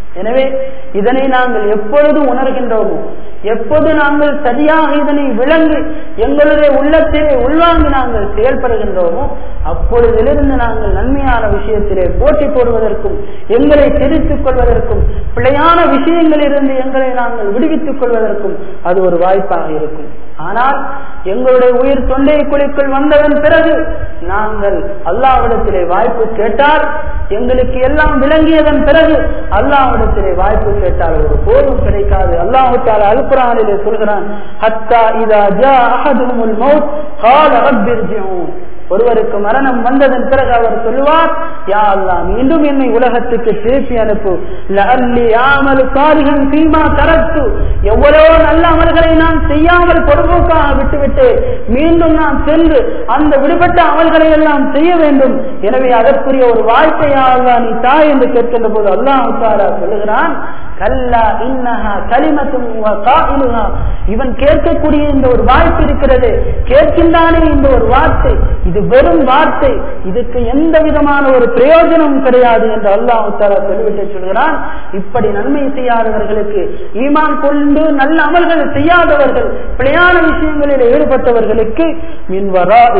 எனவே இதனை நாங்கள் எப்பொழுது உணர்கின்றோமோ எப்போது நாங்கள் சரியாக இதனை விளங்கி எங்களுடைய உள்ளத்திலே உள்வாங்கி நாங்கள் செயல்படுகின்றோமோ அப்பொழுதிலிருந்து நாங்கள் நன்மையான விஷயத்திலே போட்டி போடுவதற்கும் எங்களை தெரித்துக் கொள்வதற்கும் பிழையான விஷயங்களிலிருந்து எங்களை நாங்கள் விடுவித்துக் கொள்வதற்கும் அது ஒரு வாய்ப்பாக இருக்கும் ஆனால் எங்களுடைய உயிர் தொண்டை குழிக்குள் வந்ததன் பிறகு நாங்கள் அல்லாவிடத்திலே வாய்ப்பு கேட்டால் எங்களுக்கு எல்லாம் விளங்கியதன் பிறகு அல்லாவிடத்திலே வாய்ப்பு கேட்டால் ஒரு போதும் கிடைக்காது அல்லாஹுத்தால அல்குரானிலே சொல்கிறான் ஹத்தா இதா ஜா அஹதுமுல் மௌத் கால ரப்பிர்ஜிஊன் ஒருவருக்கு மரணம் வந்ததன் பிறகு அவர் சொல்லுவார் யா அல்லா மீண்டும் என்னை உலகத்துக்கு திருப்பி அனுப்பு லஅல்லி ஆமலு சாலிஹன் ஃபீமா தரத்து எவ்வளவோ நல்ல அமல்களை நான் செய்யாமல் பொறுப்போக்காக விட்டுவிட்டு மீண்டும் நான் சென்று அந்த விடுபட்ட அமல்களை எல்லாம் செய்ய வேண்டும் எனவே அதற்குரிய ஒரு வாய்ப்பை யா அல்லா நீ தாய் என்று கேட்கின்ற போது அல்லாஹ் தாலா சொல்லுகிறான் கல்லா இன்னஹா கலிமத்தும் காயிலுஹா இவன் கேட்கக்கூடிய இந்த ஒரு வாய்ப்பு இருக்கிறது கேட்கின்றானே இந்த ஒரு வார்த்தை இது வெறும் வார்த்தை இதுக்கு எந்த விதமான ஒரு பிரயோஜனமும் கிடையாது என்று அல்லாஹ் தாலா சொல்லிவிட்டு சொல்கிறான் இப்படி நன்மை செய்யாதவர்களுக்கு ஈமான் கொண்டு நல்ல அமல்கள் செய்யாதவர்கள் பிழையான விஷயங்களில் ஈடுபட்டவர்களுக்கு மின்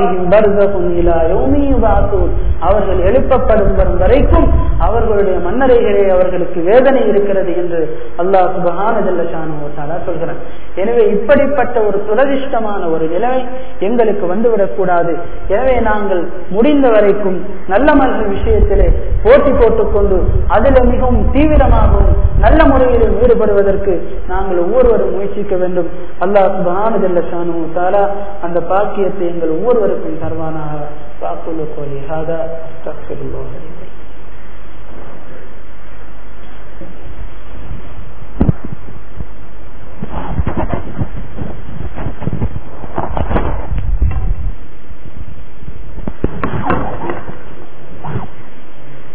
அவர்கள் எழுப்பப்படும் வரும் வரைக்கும் அவர்களுடைய மன்னரைகளே அவர்களுக்கு வேதனை இருக்கிறது என்று அல்லாஹ் சுபகான சொல்கிறான் எனவே இப்படிப்பட்ட ஒரு துரதிஷ்டமான ஒரு நிலைமை எங்களுக்கு வந்துவிடக் கூடாது எனவே நாங்கள் முடிந்த வரைக்கும் நல்ல மனித விஷயத்திலே போட்டி போட்டுக்கொண்டு அதில் மிகவும் தீவிரமாகவும் நல்ல முறையில் ஈடுபடுவதற்கு நாங்கள் ஒவ்வொருவரும் முயற்சிக்க வேண்டும் அல்லாஹ் சுபகான ஷானு தாலா அந்த பாக்கியத்தை எங்கள் ஒவ்வொருவருக்கும் தருவானாக வாக்குள்ள கோலி ஹாதா அஸ்தக்ஃபிருல்லாஹ்